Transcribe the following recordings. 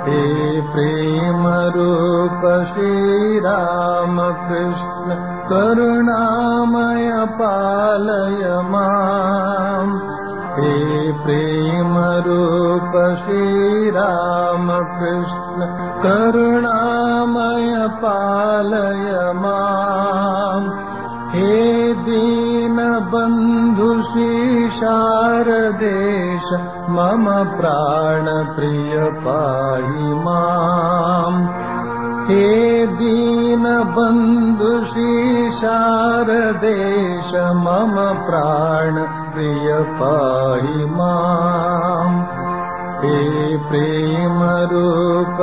हे प्रेम रूप श्रीराम कृष्ण करुणामय पालय माम् हे प्रेम रूप श्रीराम कृष्ण करुणामय पालय माम् हे दीनबन्धु शारदेश मम प्राणप्रिय पाहि माम् हे दीनबन्धु शारदेश मम प्राणप्रिय पाहि माम् हे प्रेमरूप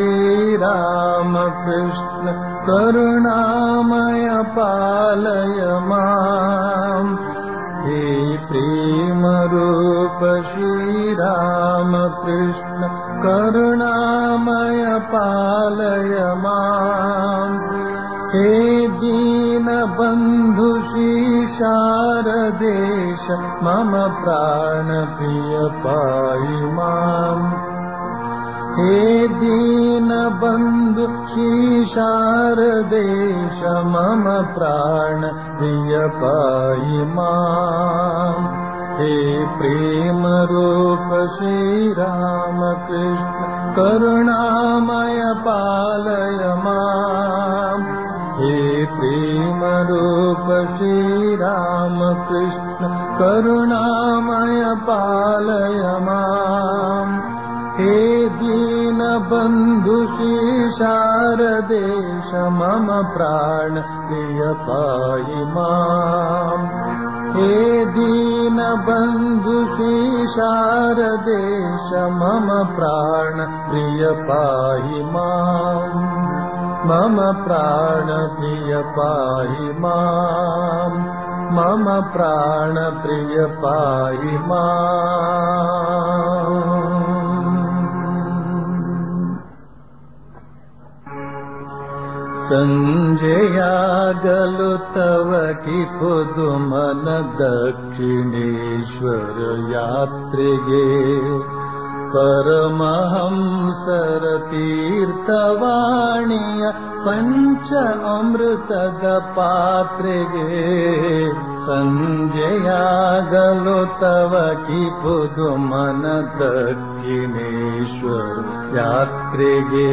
श्रीरामकृष्ण करुणामय पालय माम् हे प्रेमरूप श्रीरामकृष्ण करुणामय पालय माम् हे दीनबन्धु शारदेश मम प्राणप्रिय पाहि माम् हे दीनबन्धु शारदेश मम प्राणप्रिय पाहि माम् हे प्रेमरूप श्रीरामकृष्ण करुणामय पालय माम् हे प्रेमरूप श्रीरामकृष्ण करुणामय पालय माम् हे दीनबन्धु शारदेश मम प्राण प्रिय पाहि माम् हे दीनबन्धु शारदेश मम प्राण प्रिय पाहि माम् मम प्राण प्रिय पाहि माम् मम प्राण प्रिय पाहि माम् सञ्जयागलु तव कि पुदुमन दक्षिणेश्वर यात्रिगे परमहंसर तीर्थवाणीय पञ्च अमृतद पात्रेगे सञ्जयागलो तव कि पुदुमन दक्षिणेश्वर यात्रिगे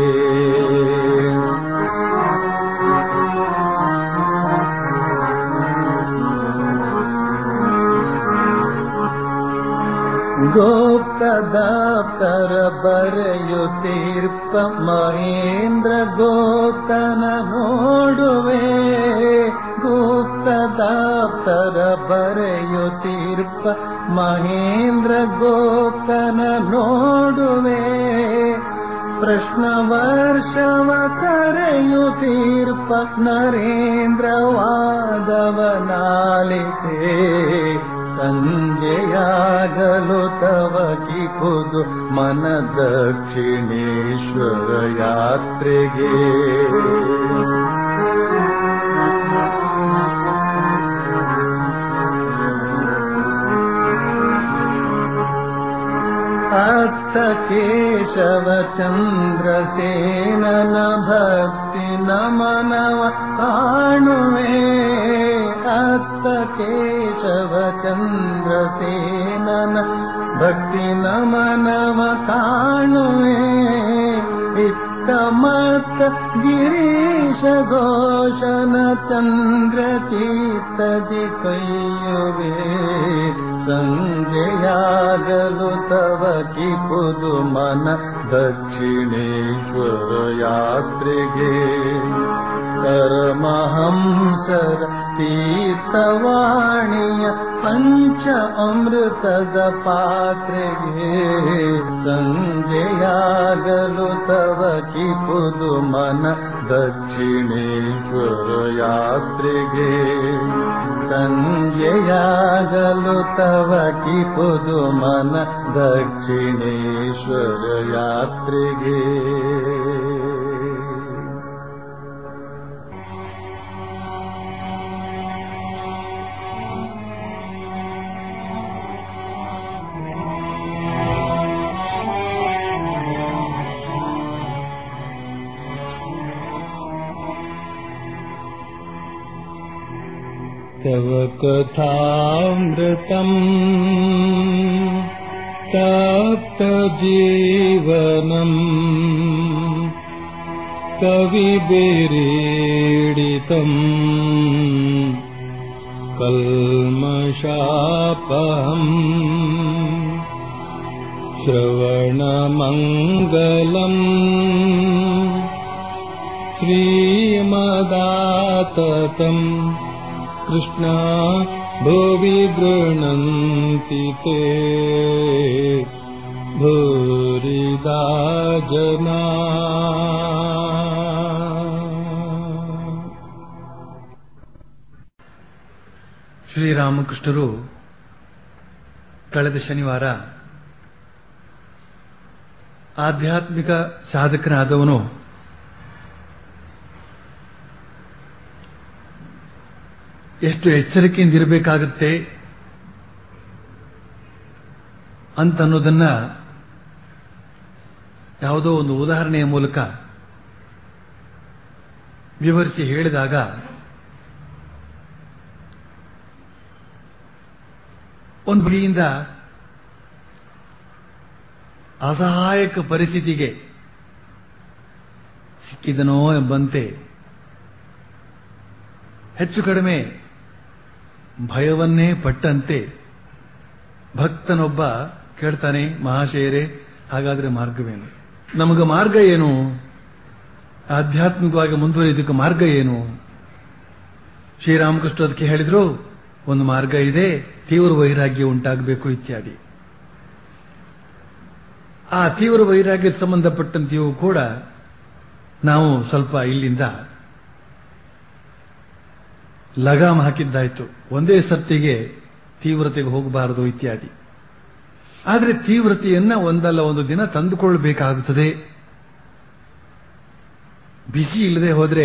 ಗೋಪ್ತದಾಪ್ತರ ಬರೆಯುತ್ತೀರ್ಪ ಮಹೇಂದ್ರ ಗೋಪ್ತನ ನೋಡುವೆ ಗುಪ್ತದಾಪ್ತರ ಬರೆಯುತ್ತೀರ್ಪ ಮಹೇಂದ್ರ ಗೋಪ್ತನ ನೋಡುವೆ ಪ್ರಶ್ನ ವರ್ಷವ ಕರೆಯುತ್ತೀರ್ಪ ನರೇಂದ್ರ ವಾದವನಾಲಿತೆ ಸಂಜೆಯಾಗಲು ತವ ಕಿಪುದು ಮನ ದಕ್ಷಿಣೇಶ್ವರ ಯಾತ್ರೆಗೆ ಅತ್ತ ಕೇಶವ ಚಂದ್ರಸೇನನ ಭಕ್ತಿ ನಮನವ ಕಾಣುವೆ ಅತ್ತ ಕೇಶವ ಚಂದ್ರಸೇನನ ಭಕ್ತಿ ನಮನವ ಕಾಣುವೆ ಇತ್ತ ಮತ್ತ ಗಿರೀಶ ಘೋಷನ ಚಂದ್ರ ಚೀತದಿ ಕೈಯುವೆ ಸಂಜೆಯಾಗಲು ತವ ಕಿಪುದು ಮನ ದಕ್ಷಿಣೇಶ್ವರ ಯಾತ್ರೆಗೆ ಪರಮಹಂಸರ ತೀರ್ಥವಾಣಿಯ ಪಂಚ ಅಮೃತದ ಪಾತ್ರೆಗೆ ಸಂಜೆಯಾಗಲು ತವ ಕಿಪುದು ಮನ ದಕ್ಷಿಣೇಶ್ವರ ಯಾತ್ರೆಗೆ ಸಂಜೆಯಾಗಲು ತವ ಕಿಪುದು ಮನ ದಕ್ಷಿಣೇಶ್ವರ ಯಾತ್ರೆಗೆ तव कथामृतम् तप्तजीवनम् कविभिरीडितम् कल्मषापहम् श्रवणमङ्गलम् श्रीमदाततम् कृष्णा भुवि गृह्णन्ति ते भूरिदा जना ಶ್ರೀರಾಮಕೃಷ್ಣರು ಕಳೆದ ಶನಿವಾರ ಆಧ್ಯಾತ್ಮಿಕ ಸಾಧಕನಾದವನು ಎಷ್ಟು ಎಚ್ಚರಿಕೆಯಿಂದ ಇರಬೇಕಾಗುತ್ತೆ ಅಂತ ಅನ್ನೋದನ್ನ ಯಾವುದೋ ಒಂದು ಉದಾಹರಣೆಯ ಮೂಲಕ ವಿವರಿಸಿ ಹೇಳಿದಾಗ ಒಂದು ಬಗೆಯಿಂದ ಅಸಹಾಯಕ ಪರಿಸ್ಥಿತಿಗೆ ಸಿಕ್ಕಿದನೋ ಎಂಬಂತೆ ಹೆಚ್ಚು ಕಡಿಮೆ ಭಯವನ್ನೇ ಪಟ್ಟಂತೆ ಭಕ್ತನೊಬ್ಬ ಕೇಳ್ತಾನೆ ಮಹಾಶಯರೇ ಹಾಗಾದ್ರೆ ಮಾರ್ಗವೇನು ನಮಗ ಮಾರ್ಗ ಏನು ಆಧ್ಯಾತ್ಮಿಕವಾಗಿ ಮುಂದುವರಿಯೋದಕ್ಕೆ ಮಾರ್ಗ ಏನು ಶ್ರೀರಾಮಕೃಷ್ಣ ಅದಕ್ಕೆ ಹೇಳಿದ್ರು ಒಂದು ಮಾರ್ಗ ಇದೆ ತೀವ್ರ ವೈರಾಗ್ಯ ಉಂಟಾಗಬೇಕು ಇತ್ಯಾದಿ ಆ ತೀವ್ರ ವೈರಾಗ್ಯಕ್ಕೆ ಸಂಬಂಧಪಟ್ಟಂತೆಯೂ ಕೂಡ ನಾವು ಸ್ವಲ್ಪ ಇಲ್ಲಿಂದ ಲಗಾಮ್ ಹಾಕಿದ್ದಾಯ್ತು ಒಂದೇ ಸತ್ತಿಗೆ ತೀವ್ರತೆಗೆ ಹೋಗಬಾರದು ಇತ್ಯಾದಿ ಆದರೆ ತೀವ್ರತೆಯನ್ನ ಒಂದಲ್ಲ ಒಂದು ದಿನ ತಂದುಕೊಳ್ಳಬೇಕಾಗುತ್ತದೆ ಬಿಸಿ ಇಲ್ಲದೆ ಹೋದ್ರೆ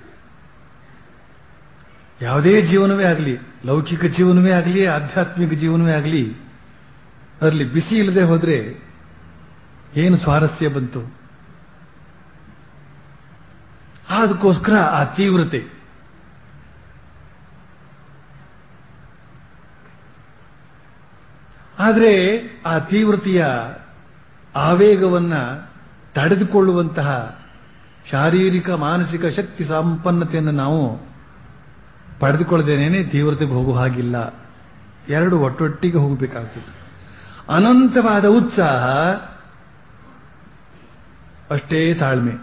ಯಾವುದೇ ಜೀವನವೇ ಆಗಲಿ ಲೌಕಿಕ ಜೀವನವೇ ಆಗಲಿ ಆಧ್ಯಾತ್ಮಿಕ ಜೀವನವೇ ಆಗಲಿ ಅದರಲ್ಲಿ ಬಿಸಿ ಇಲ್ಲದೆ ಹೋದ್ರೆ ಏನು ಸ್ವಾರಸ್ಯ ಬಂತು ಅದಕ್ಕೋಸ್ಕರ ಆ ತೀವ್ರತೆ ಆದರೆ ಆ ತೀವ್ರತೆಯ ಆವೇಗವನ್ನ ತಡೆದುಕೊಳ್ಳುವಂತಹ ಶಾರೀರಿಕ ಮಾನಸಿಕ ಶಕ್ತಿ ಸಂಪನ್ನತೆಯನ್ನು ನಾವು ಪಡೆದುಕೊಳ್ಳದೇನೆ ತೀವ್ರತೆಗೆ ಹೋಗುವ ಹಾಗಿಲ್ಲ ಎರಡು ಒಟ್ಟೊಟ್ಟಿಗೆ ಹೋಗಬೇಕಾಗ್ತದೆ ಅನಂತವಾದ ಉತ್ಸಾಹ ಅಷ್ಟೇ ತಾಳ್ಮೆ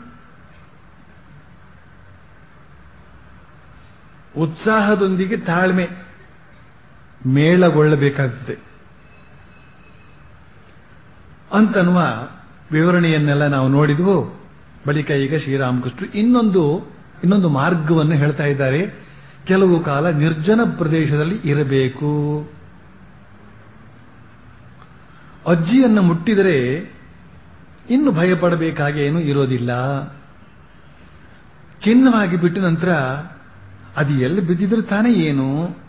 ಉತ್ಸಾಹದೊಂದಿಗೆ ತಾಳ್ಮೆ ಮೇಳಗೊಳ್ಳಬೇಕಾಗ್ತದೆ ಅಂತನ್ನುವ ವಿವರಣೆಯನ್ನೆಲ್ಲ ನಾವು ನೋಡಿದ್ವು ಬಳಿಕ ಈಗ ಶ್ರೀರಾಮಕೃಷ್ಣ ಇನ್ನೊಂದು ಇನ್ನೊಂದು ಮಾರ್ಗವನ್ನು ಹೇಳ್ತಾ ಇದ್ದಾರೆ ಕೆಲವು ಕಾಲ ನಿರ್ಜನ ಪ್ರದೇಶದಲ್ಲಿ ಇರಬೇಕು ಅಜ್ಜಿಯನ್ನು ಮುಟ್ಟಿದರೆ ಇನ್ನು ಭಯಪಡಬೇಕಾಗೇನು ಇರೋದಿಲ್ಲ ಚಿನ್ನವಾಗಿ ಬಿಟ್ಟ ನಂತರ ಅದು ಎಲ್ಲಿ ಬಿದ್ದಿದ್ರೆ ತಾನೇ ಏನು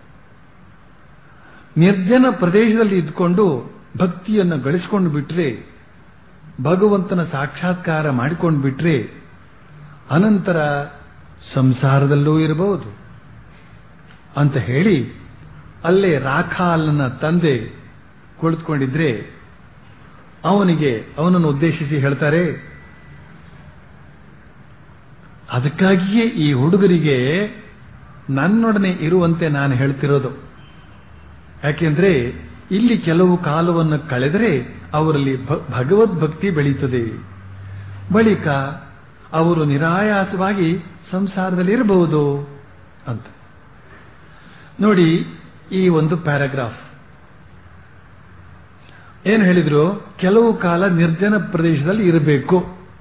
ನಿರ್ಜನ ಪ್ರದೇಶದಲ್ಲಿ ಇದ್ಕೊಂಡು ಭಕ್ತಿಯನ್ನು ಗಳಿಸಿಕೊಂಡು ಬಿಟ್ರೆ ಭಗವಂತನ ಸಾಕ್ಷಾತ್ಕಾರ ಮಾಡಿಕೊಂಡು ಬಿಟ್ರೆ ಅನಂತರ ಸಂಸಾರದಲ್ಲೂ ಇರಬಹುದು ಅಂತ ಹೇಳಿ ಅಲ್ಲೇ ರಾಖಾಲನ ತಂದೆ ಕುಳಿತುಕೊಂಡಿದ್ರೆ ಅವನಿಗೆ ಅವನನ್ನು ಉದ್ದೇಶಿಸಿ ಹೇಳ್ತಾರೆ ಅದಕ್ಕಾಗಿಯೇ ಈ ಹುಡುಗರಿಗೆ ನನ್ನೊಡನೆ ಇರುವಂತೆ ನಾನು ಹೇಳ್ತಿರೋದು ಯಾಕೆಂದ್ರೆ ಇಲ್ಲಿ ಕೆಲವು ಕಾಲವನ್ನು ಕಳೆದರೆ ಅವರಲ್ಲಿ ಭಗವದ್ಭಕ್ತಿ ಬೆಳೀತದೆ ಬಳಿಕ ಅವರು ನಿರಾಯಾಸವಾಗಿ ಸಂಸಾರದಲ್ಲಿ ಇರಬಹುದು ಅಂತ ನೋಡಿ ಈ ಒಂದು ಪ್ಯಾರಾಗ್ರಾಫ್ ಏನು ಹೇಳಿದ್ರು ಕೆಲವು ಕಾಲ ನಿರ್ಜನ ಪ್ರದೇಶದಲ್ಲಿ ಇರಬೇಕು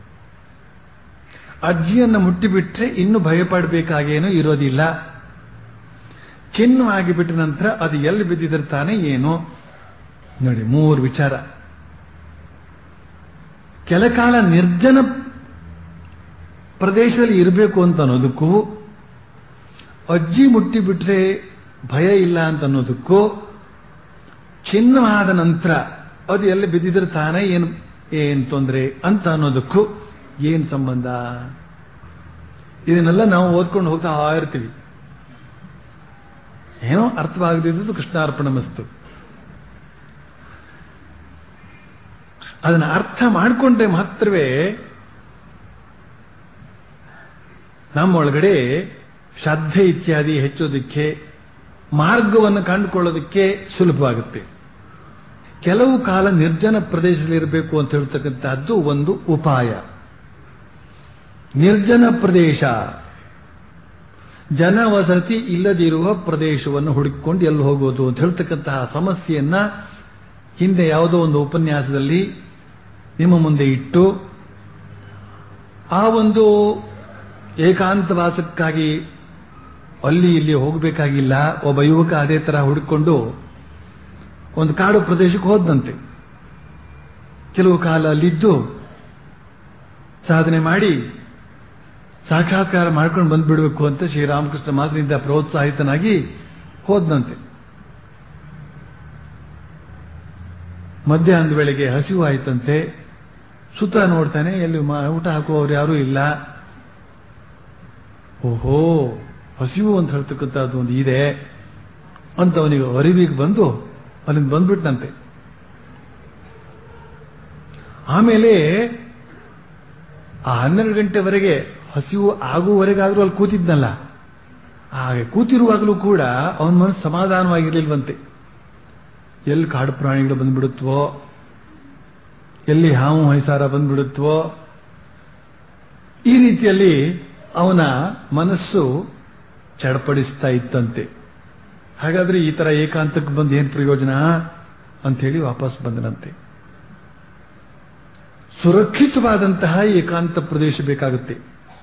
ಅಜ್ಜಿಯನ್ನು ಮುಟ್ಟಿಬಿಟ್ರೆ ಇನ್ನು ಭಯಪಡಬೇಕಾಗೇನು ಇರೋದಿಲ್ಲ ಚಿನ್ನವಾಗಿ ಬಿಟ್ಟ ನಂತರ ಅದು ಎಲ್ಲಿ ಬಿದ್ದಿದ್ರೆ ತಾನೇ ಏನು ನೋಡಿ ಮೂರು ವಿಚಾರ ಕೆಲ ಕಾಲ ನಿರ್ಜನ ಪ್ರದೇಶದಲ್ಲಿ ಇರಬೇಕು ಅಂತ ಅನ್ನೋದಕ್ಕೂ ಅಜ್ಜಿ ಮುಟ್ಟಿಬಿಟ್ರೆ ಭಯ ಇಲ್ಲ ಅಂತ ಅನ್ನೋದಕ್ಕೂ ಚಿನ್ನವಾದ ನಂತರ ಅದು ಎಲ್ಲಿ ಬಿದ್ದಿದ್ರೆ ತಾನೇ ಏನು ಏನ್ ತೊಂದರೆ ಅಂತ ಅನ್ನೋದಕ್ಕೂ ಏನ್ ಸಂಬಂಧ ಇದನ್ನೆಲ್ಲ ನಾವು ಓದ್ಕೊಂಡು ಹೋಗ್ತಾ ಇರ್ತೀವಿ ಏನೋ ಅರ್ಥವಾಗದಿದ್ದು ಕೃಷ್ಣಾರ್ಪಣ ಮಸ್ತು ಅದನ್ನು ಅರ್ಥ ಮಾಡಿಕೊಂಡ್ರೆ ಮಾತ್ರವೇ ನಮ್ಮೊಳಗಡೆ ಶ್ರದ್ಧೆ ಇತ್ಯಾದಿ ಹೆಚ್ಚೋದಕ್ಕೆ ಮಾರ್ಗವನ್ನು ಕಂಡುಕೊಳ್ಳೋದಕ್ಕೆ ಸುಲಭವಾಗುತ್ತೆ ಕೆಲವು ಕಾಲ ನಿರ್ಜನ ಪ್ರದೇಶದಲ್ಲಿರಬೇಕು ಅಂತ ಹೇಳ್ತಕ್ಕಂಥದ್ದು ಒಂದು ಉಪಾಯ ನಿರ್ಜನ ಪ್ರದೇಶ ಜನವಸತಿ ಇಲ್ಲದಿರುವ ಪ್ರದೇಶವನ್ನು ಹುಡುಕಿಕೊಂಡು ಎಲ್ಲಿ ಹೋಗೋದು ಅಂತ ಹೇಳ್ತಕ್ಕಂತಹ ಸಮಸ್ಯೆಯನ್ನ ಹಿಂದೆ ಯಾವುದೋ ಒಂದು ಉಪನ್ಯಾಸದಲ್ಲಿ ನಿಮ್ಮ ಮುಂದೆ ಇಟ್ಟು ಆ ಒಂದು ಏಕಾಂತವಾಸಕ್ಕಾಗಿ ಅಲ್ಲಿ ಇಲ್ಲಿ ಹೋಗಬೇಕಾಗಿಲ್ಲ ಒಬ್ಬ ಯುವಕ ಅದೇ ತರ ಹುಡುಕೊಂಡು ಒಂದು ಕಾಡು ಪ್ರದೇಶಕ್ಕೆ ಹೋದಂತೆ ಕೆಲವು ಕಾಲ ಅಲ್ಲಿದ್ದು ಸಾಧನೆ ಮಾಡಿ ಸಾಕ್ಷಾತ್ಕಾರ ಮಾಡ್ಕೊಂಡು ಬಂದ್ಬಿಡ್ಬೇಕು ಅಂತ ಶ್ರೀರಾಮಕೃಷ್ಣ ಮಾತಿನಿಂದ ಪ್ರೋತ್ಸಾಹಿತನಾಗಿ ಹೋದಂತೆ ಮಧ್ಯಾಹ್ನದ ವೇಳೆಗೆ ಹಸಿವು ಆಯ್ತಂತೆ ಸುತ್ತ ನೋಡ್ತಾನೆ ಎಲ್ಲಿ ಮಾ- ಊಟ ಹಾಕುವವರು ಯಾರೂ ಇಲ್ಲ ಓಹೋ ಹಸಿವು ಅಂತ ಹೇಳ್ತಕ್ಕಂಥದ್ದು ಒಂದು ಇದೆ ಅಂತ ಅವನಿಗೆ ಅರಿವಿಗೆ ಬಂದು ಅಲ್ಲಿಂದ ಬಂದ್ಬಿಟ್ನಂತೆ ಆಮೇಲೆ ಆ ಹನ್ನೆರಡು ಗಂಟೆವರೆಗೆ ಹಸಿವು ಆಗುವವರೆಗಾದ್ರೂ ಅಲ್ಲಿ ಕೂತಿದ್ನಲ್ಲ ಹಾಗೆ ಕೂತಿರುವಾಗಲೂ ಕೂಡ ಅವನ ಮನಸ್ಸು ಸಮಾಧಾನವಾಗಿರ್ಲಿಲ್ವಂತೆ ಎಲ್ಲಿ ಕಾಡು ಪ್ರಾಣಿಗಳು ಬಂದ್ಬಿಡುತ್ತವೋ ಎಲ್ಲಿ ಹಾವು ಹೈಸಾರ ಬಂದ್ಬಿಡುತ್ತವೋ ಈ ರೀತಿಯಲ್ಲಿ ಅವನ ಮನಸ್ಸು ಚಡಪಡಿಸ್ತಾ ಇತ್ತಂತೆ ಹಾಗಾದ್ರೆ ಈ ತರ ಏಕಾಂತಕ್ಕೆ ಬಂದು ಏನ್ ಪ್ರಯೋಜನ ಅಂತ ಹೇಳಿ ವಾಪಸ್ ಬಂದನಂತೆ ಸುರಕ್ಷಿತವಾದಂತಹ ಏಕಾಂತ ಪ್ರದೇಶ ಬೇಕಾಗುತ್ತೆ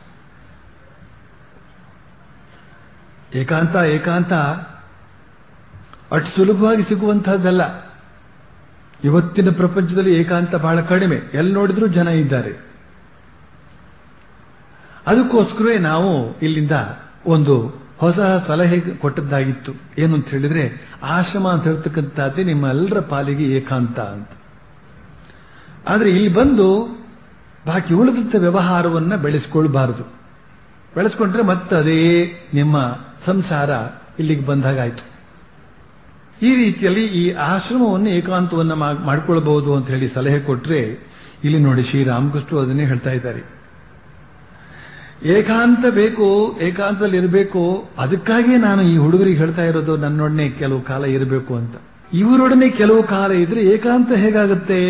ಏಕಾಂತ ಏಕಾಂತ ಅಷ್ಟು ಸುಲಭವಾಗಿ ಸಿಗುವಂತಹದ್ದಲ್ಲ ಇವತ್ತಿನ ಪ್ರಪಂಚದಲ್ಲಿ ಏಕಾಂತ ಬಹಳ ಕಡಿಮೆ ಎಲ್ಲಿ ನೋಡಿದ್ರೂ ಜನ ಇದ್ದಾರೆ ಅದಕ್ಕೋಸ್ಕರವೇ ನಾವು ಇಲ್ಲಿಂದ ಒಂದು ಹೊಸ ಸಲಹೆ ಕೊಟ್ಟದ್ದಾಗಿತ್ತು ಏನು ಅಂತ ಹೇಳಿದ್ರೆ ಆಶ್ರಮ ಅಂತ ಹೇಳ್ತಕ್ಕಂಥದ್ದೇ ನಿಮ್ಮೆಲ್ಲರ ಪಾಲಿಗೆ ಏಕಾಂತ ಅಂತ ಆದರೆ ಇಲ್ಲಿ ಬಂದು ಬಾಕಿ ಉಳಿದಂಥ ವ್ಯವಹಾರವನ್ನ ಬೆಳೆಸ್ಕೊಳ್ಬಾರದು ಬೆಳೆಸ್ಕೊಂಡ್ರೆ ಮತ್ತೆ ಅದೇ ನಿಮ್ಮ ಸಂಸಾರ ಇಲ್ಲಿಗೆ ಬಂದಾಗಾಯ್ತು ಈ ರೀತಿಯಲ್ಲಿ ಈ ಆಶ್ರಮವನ್ನು ಏಕಾಂತವನ್ನ ಮಾ- ಮಾಡ್ಕೊಳ್ಬಹುದು ಅಂತ ಹೇಳಿ ಸಲಹೆ ಕೊಟ್ರೆ ಇಲ್ಲಿ ನೋಡಿ ಶ್ರೀರಾಮಕೃಷ್ಣ ಅದನ್ನೇ ಹೇಳ್ತಾ ಇದ್ದಾರೆ ಏಕಾಂತ ಬೇಕು ಏಕಾಂತದಲ್ಲಿ ಇರಬೇಕು ಅದಕ್ಕಾಗಿಯೇ ನಾನು ಈ ಹುಡುಗರಿಗೆ ಹೇಳ್ತಾ ಇರೋದು ನನ್ನೊಡನೆ ಕೆಲವು ಕಾಲ ಇರಬೇಕು ಅಂತ ಇವರೊಡನೆ ಕೆಲವು ಕಾಲ ಇದ್ರೆ ಏಕಾಂತ ಹೇಗಾಗುತ್ತೆ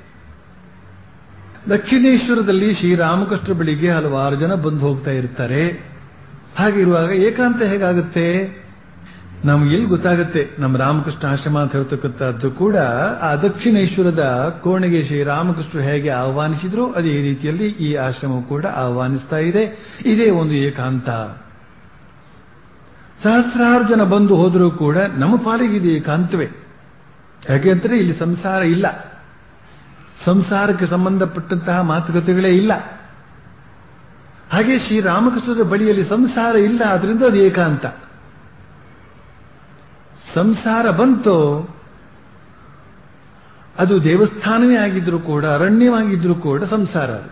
ದಕ್ಷಿಣೇಶ್ವರದಲ್ಲಿ ಶ್ರೀರಾಮಕೃಷ್ಣ ಬಳಿಗೆ ಹಲವಾರು ಜನ ಬಂದು ಹೋಗ್ತಾ ಇರ್ತಾರೆ ಹಾಗಿರುವಾಗ ಏಕಾಂತ ಹೇಗಾಗುತ್ತೆ ನಮ್ಗೆ ಎಲ್ಲಿ ಗೊತ್ತಾಗುತ್ತೆ ನಮ್ಮ ರಾಮಕೃಷ್ಣ ಆಶ್ರಮ ಅಂತ ಹೇಳ್ತಕ್ಕಂಥದ್ದು ಕೂಡ ಆ ದಕ್ಷಿಣೇಶ್ವರದ ಕೋಣೆಗೆ ಶ್ರೀರಾಮಕೃಷ್ಣ ಹೇಗೆ ಆಹ್ವಾನಿಸಿದ್ರು ಅದೇ ರೀತಿಯಲ್ಲಿ ಈ ಆಶ್ರಮ ಕೂಡ ಆಹ್ವಾನಿಸ್ತಾ ಇದೆ ಇದೇ ಒಂದು ಏಕಾಂತ ಸಹಸ್ರಾರು ಜನ ಬಂದು ಹೋದರೂ ಕೂಡ ನಮ್ಮ ಪಾಲಿಗೆ ಇದು ಏಕಾಂತವೇ ಯಾಕೆಂದ್ರೆ ಇಲ್ಲಿ ಸಂಸಾರ ಇಲ್ಲ ಸಂಸಾರಕ್ಕೆ ಸಂಬಂಧಪಟ್ಟಂತಹ ಮಾತುಕತೆಗಳೇ ಇಲ್ಲ ಹಾಗೆ ಶ್ರೀರಾಮಕೃಷ್ಣರ ಬಳಿಯಲ್ಲಿ ಸಂಸಾರ ಇಲ್ಲ ಆದ್ರಿಂದ ಅದು ಏಕಾಂತ ಸಂಸಾರ ಬಂತು ಅದು ದೇವಸ್ಥಾನವೇ ಆಗಿದ್ರು ಕೂಡ ಅರಣ್ಯವಾಗಿದ್ರು ಕೂಡ ಸಂಸಾರ ಅದು.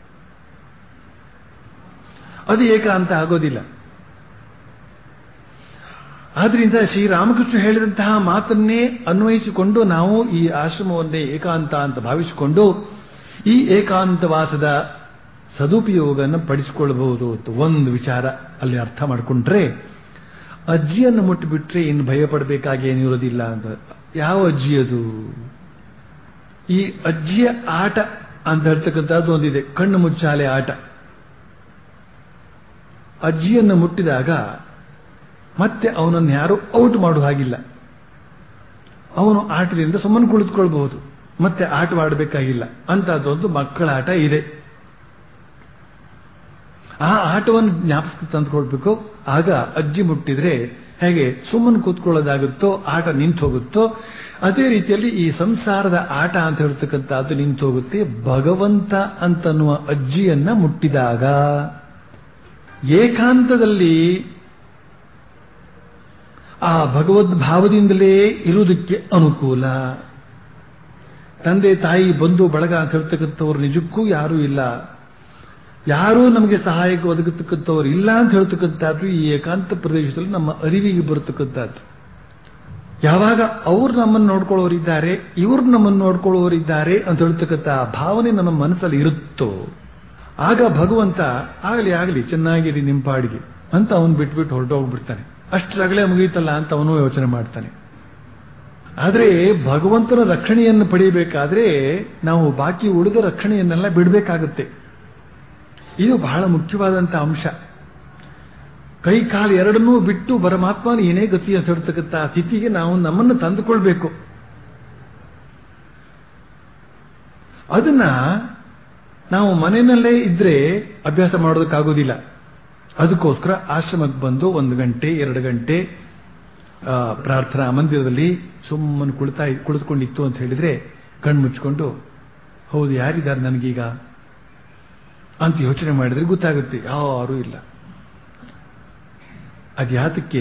ಅದು ಏಕಾಂತ ಆಗೋದಿಲ್ಲ ಆದ್ರಿಂದ ಶ್ರೀರಾಮಕೃಷ್ಣ ಹೇಳಿದಂತಹ ಮಾತನ್ನೇ ಅನ್ವಯಿಸಿಕೊಂಡು ನಾವು ಈ ಆಶ್ರಮವನ್ನೇ ಏಕಾಂತ ಅಂತ ಭಾವಿಸಿಕೊಂಡು ಈ ಏಕಾಂತವಾಸದ ಸದುಪಯೋಗವನ್ನು ಪಡಿಸಿಕೊಳ್ಳಬಹುದು ಅಂತ ಒಂದು ವಿಚಾರ ಅಲ್ಲಿ ಅರ್ಥ ಮಾಡಿಕೊಂಡ್ರೆ ಅಜ್ಜಿಯನ್ನು ಮುಟ್ಟಿಬಿಟ್ರೆ ಇನ್ನು ಭಯ ಪಡಬೇಕಾಗಿ ಏನಿರೋದಿಲ್ಲ ಅಂತ ಯಾವ ಅಜ್ಜಿ ಅದು ಈ ಅಜ್ಜಿಯ ಆಟ ಅಂತ ಹೇಳ್ತಕ್ಕಂಥದ್ದು ಒಂದಿದೆ ಕಣ್ಣು ಮುಚ್ಚಾಲೆ ಆಟ ಅಜ್ಜಿಯನ್ನು ಮುಟ್ಟಿದಾಗ ಮತ್ತೆ ಅವನನ್ನು ಯಾರು ಔಟ್ ಮಾಡುವ ಹಾಗಿಲ್ಲ ಅವನು ಆಟದಿಂದ ಸುಮ್ಮನೆ ಕುಳಿತುಕೊಳ್ಬಹುದು ಮತ್ತೆ ಆಟವಾಡಬೇಕಾಗಿಲ್ಲ ಅಂತದ್ದೊಂದು ಮಕ್ಕಳ ಆಟ ಇದೆ ಆ ಆಟವನ್ನು ಜ್ಞಾಪಕ ತಂದುಕೊಳ್ಬೇಕು ಆಗ ಅಜ್ಜಿ ಮುಟ್ಟಿದ್ರೆ ಹೇಗೆ ಸುಮ್ಮನೆ ಕೂತ್ಕೊಳ್ಳೋದಾಗುತ್ತೋ ಆಟ ನಿಂತು ಹೋಗುತ್ತೋ ಅದೇ ರೀತಿಯಲ್ಲಿ ಈ ಸಂಸಾರದ ಆಟ ಅಂತ ಹೇಳ್ತಕ್ಕಂಥದ್ದು ನಿಂತು ಹೋಗುತ್ತೆ ಭಗವಂತ ಅಂತನ್ನುವ ಅಜ್ಜಿಯನ್ನ ಮುಟ್ಟಿದಾಗ ಏಕಾಂತದಲ್ಲಿ ಆ ಭಗವದ್ಭಾವದಿಂದಲೇ ಇರುವುದಕ್ಕೆ ಅನುಕೂಲ ತಂದೆ ತಾಯಿ ಬಂಧು ಬಳಗ ಅಂತ ಹೇಳ್ತಕ್ಕಂಥವ್ರು ನಿಜಕ್ಕೂ ಯಾರೂ ಇಲ್ಲ ಯಾರೂ ನಮಗೆ ಸಹಾಯಕ್ಕೆ ಒದಗತಕ್ಕಂಥವ್ರು ಇಲ್ಲ ಅಂತ ಹೇಳ್ತಕ್ಕಂಥದ್ದು ಈ ಏಕಾಂತ ಪ್ರದೇಶದಲ್ಲಿ ನಮ್ಮ ಅರಿವಿಗೆ ಬರತಕ್ಕಂಥದ್ದು ಯಾವಾಗ ಅವ್ರು ನಮ್ಮನ್ನು ನೋಡ್ಕೊಳ್ಳೋರಿದ್ದಾರೆ ಇವ್ರು ನಮ್ಮನ್ನು ನೋಡ್ಕೊಳ್ಳೋರಿದ್ದಾರೆ ಅಂತ ಹೇಳ್ತಕ್ಕಂಥ ಆ ಭಾವನೆ ನಮ್ಮ ಮನಸ್ಸಲ್ಲಿ ಇರುತ್ತೋ ಆಗ ಭಗವಂತ ಆಗಲಿ ಆಗಲಿ ಚೆನ್ನಾಗಿರಿ ನಿಮ್ಮ ಪಾಡಿಗೆ ಅಂತ ಅವನು ಬಿಟ್ಬಿಟ್ಟು ಹೊರಟೋಗ್ಬಿಡ್ತಾನೆ ಅಷ್ಟರಗಲೇ ಮುಗೀತಲ್ಲ ಅಂತ ಅವನು ಯೋಚನೆ ಮಾಡ್ತಾನೆ ಆದರೆ ಭಗವಂತನ ರಕ್ಷಣೆಯನ್ನು ಪಡೆಯಬೇಕಾದ್ರೆ ನಾವು ಬಾಕಿ ಉಳಿದ ರಕ್ಷಣೆಯನ್ನೆಲ್ಲ ಬಿಡಬೇಕಾಗುತ್ತೆ ಇದು ಬಹಳ ಮುಖ್ಯವಾದಂತಹ ಅಂಶ ಕೈ ಕಾಲು ಎರಡನ್ನೂ ಬಿಟ್ಟು ಪರಮಾತ್ಮನ ಏನೇ ಗತಿ ಅಂತ ಹೇಳ್ತಕ್ಕಂಥ ಸ್ಥಿತಿಗೆ ನಾವು ನಮ್ಮನ್ನು ತಂದುಕೊಳ್ಬೇಕು ಅದನ್ನ ನಾವು ಮನೆಯಲ್ಲೇ ಇದ್ರೆ ಅಭ್ಯಾಸ ಮಾಡೋದಕ್ಕಾಗೋದಿಲ್ಲ ಅದಕ್ಕೋಸ್ಕರ ಆಶ್ರಮಕ್ಕೆ ಬಂದು ಒಂದು ಗಂಟೆ ಎರಡು ಗಂಟೆ ಆ, ಪ್ರಾರ್ಥನಾ ಮಂದಿರದಲ್ಲಿ ಸುಮ್ಮನೆ ಕುಳಿತಾ ಕುಳಿತುಕೊಂಡಿತ್ತು ಅಂತ ಹೇಳಿದ್ರೆ ಕಣ್ಣು ಮುಚ್ಕೊಂಡು ಹೌದು ಯಾರಿದ್ದಾರೆ ನನಗೀಗ ಅಂತ ಯೋಚನೆ ಮಾಡಿದ್ರೆ ಗೊತ್ತಾಗುತ್ತೆ ಯಾರೂ ಇಲ್ಲ ಅದ್ಯಾತಕ್ಕೆ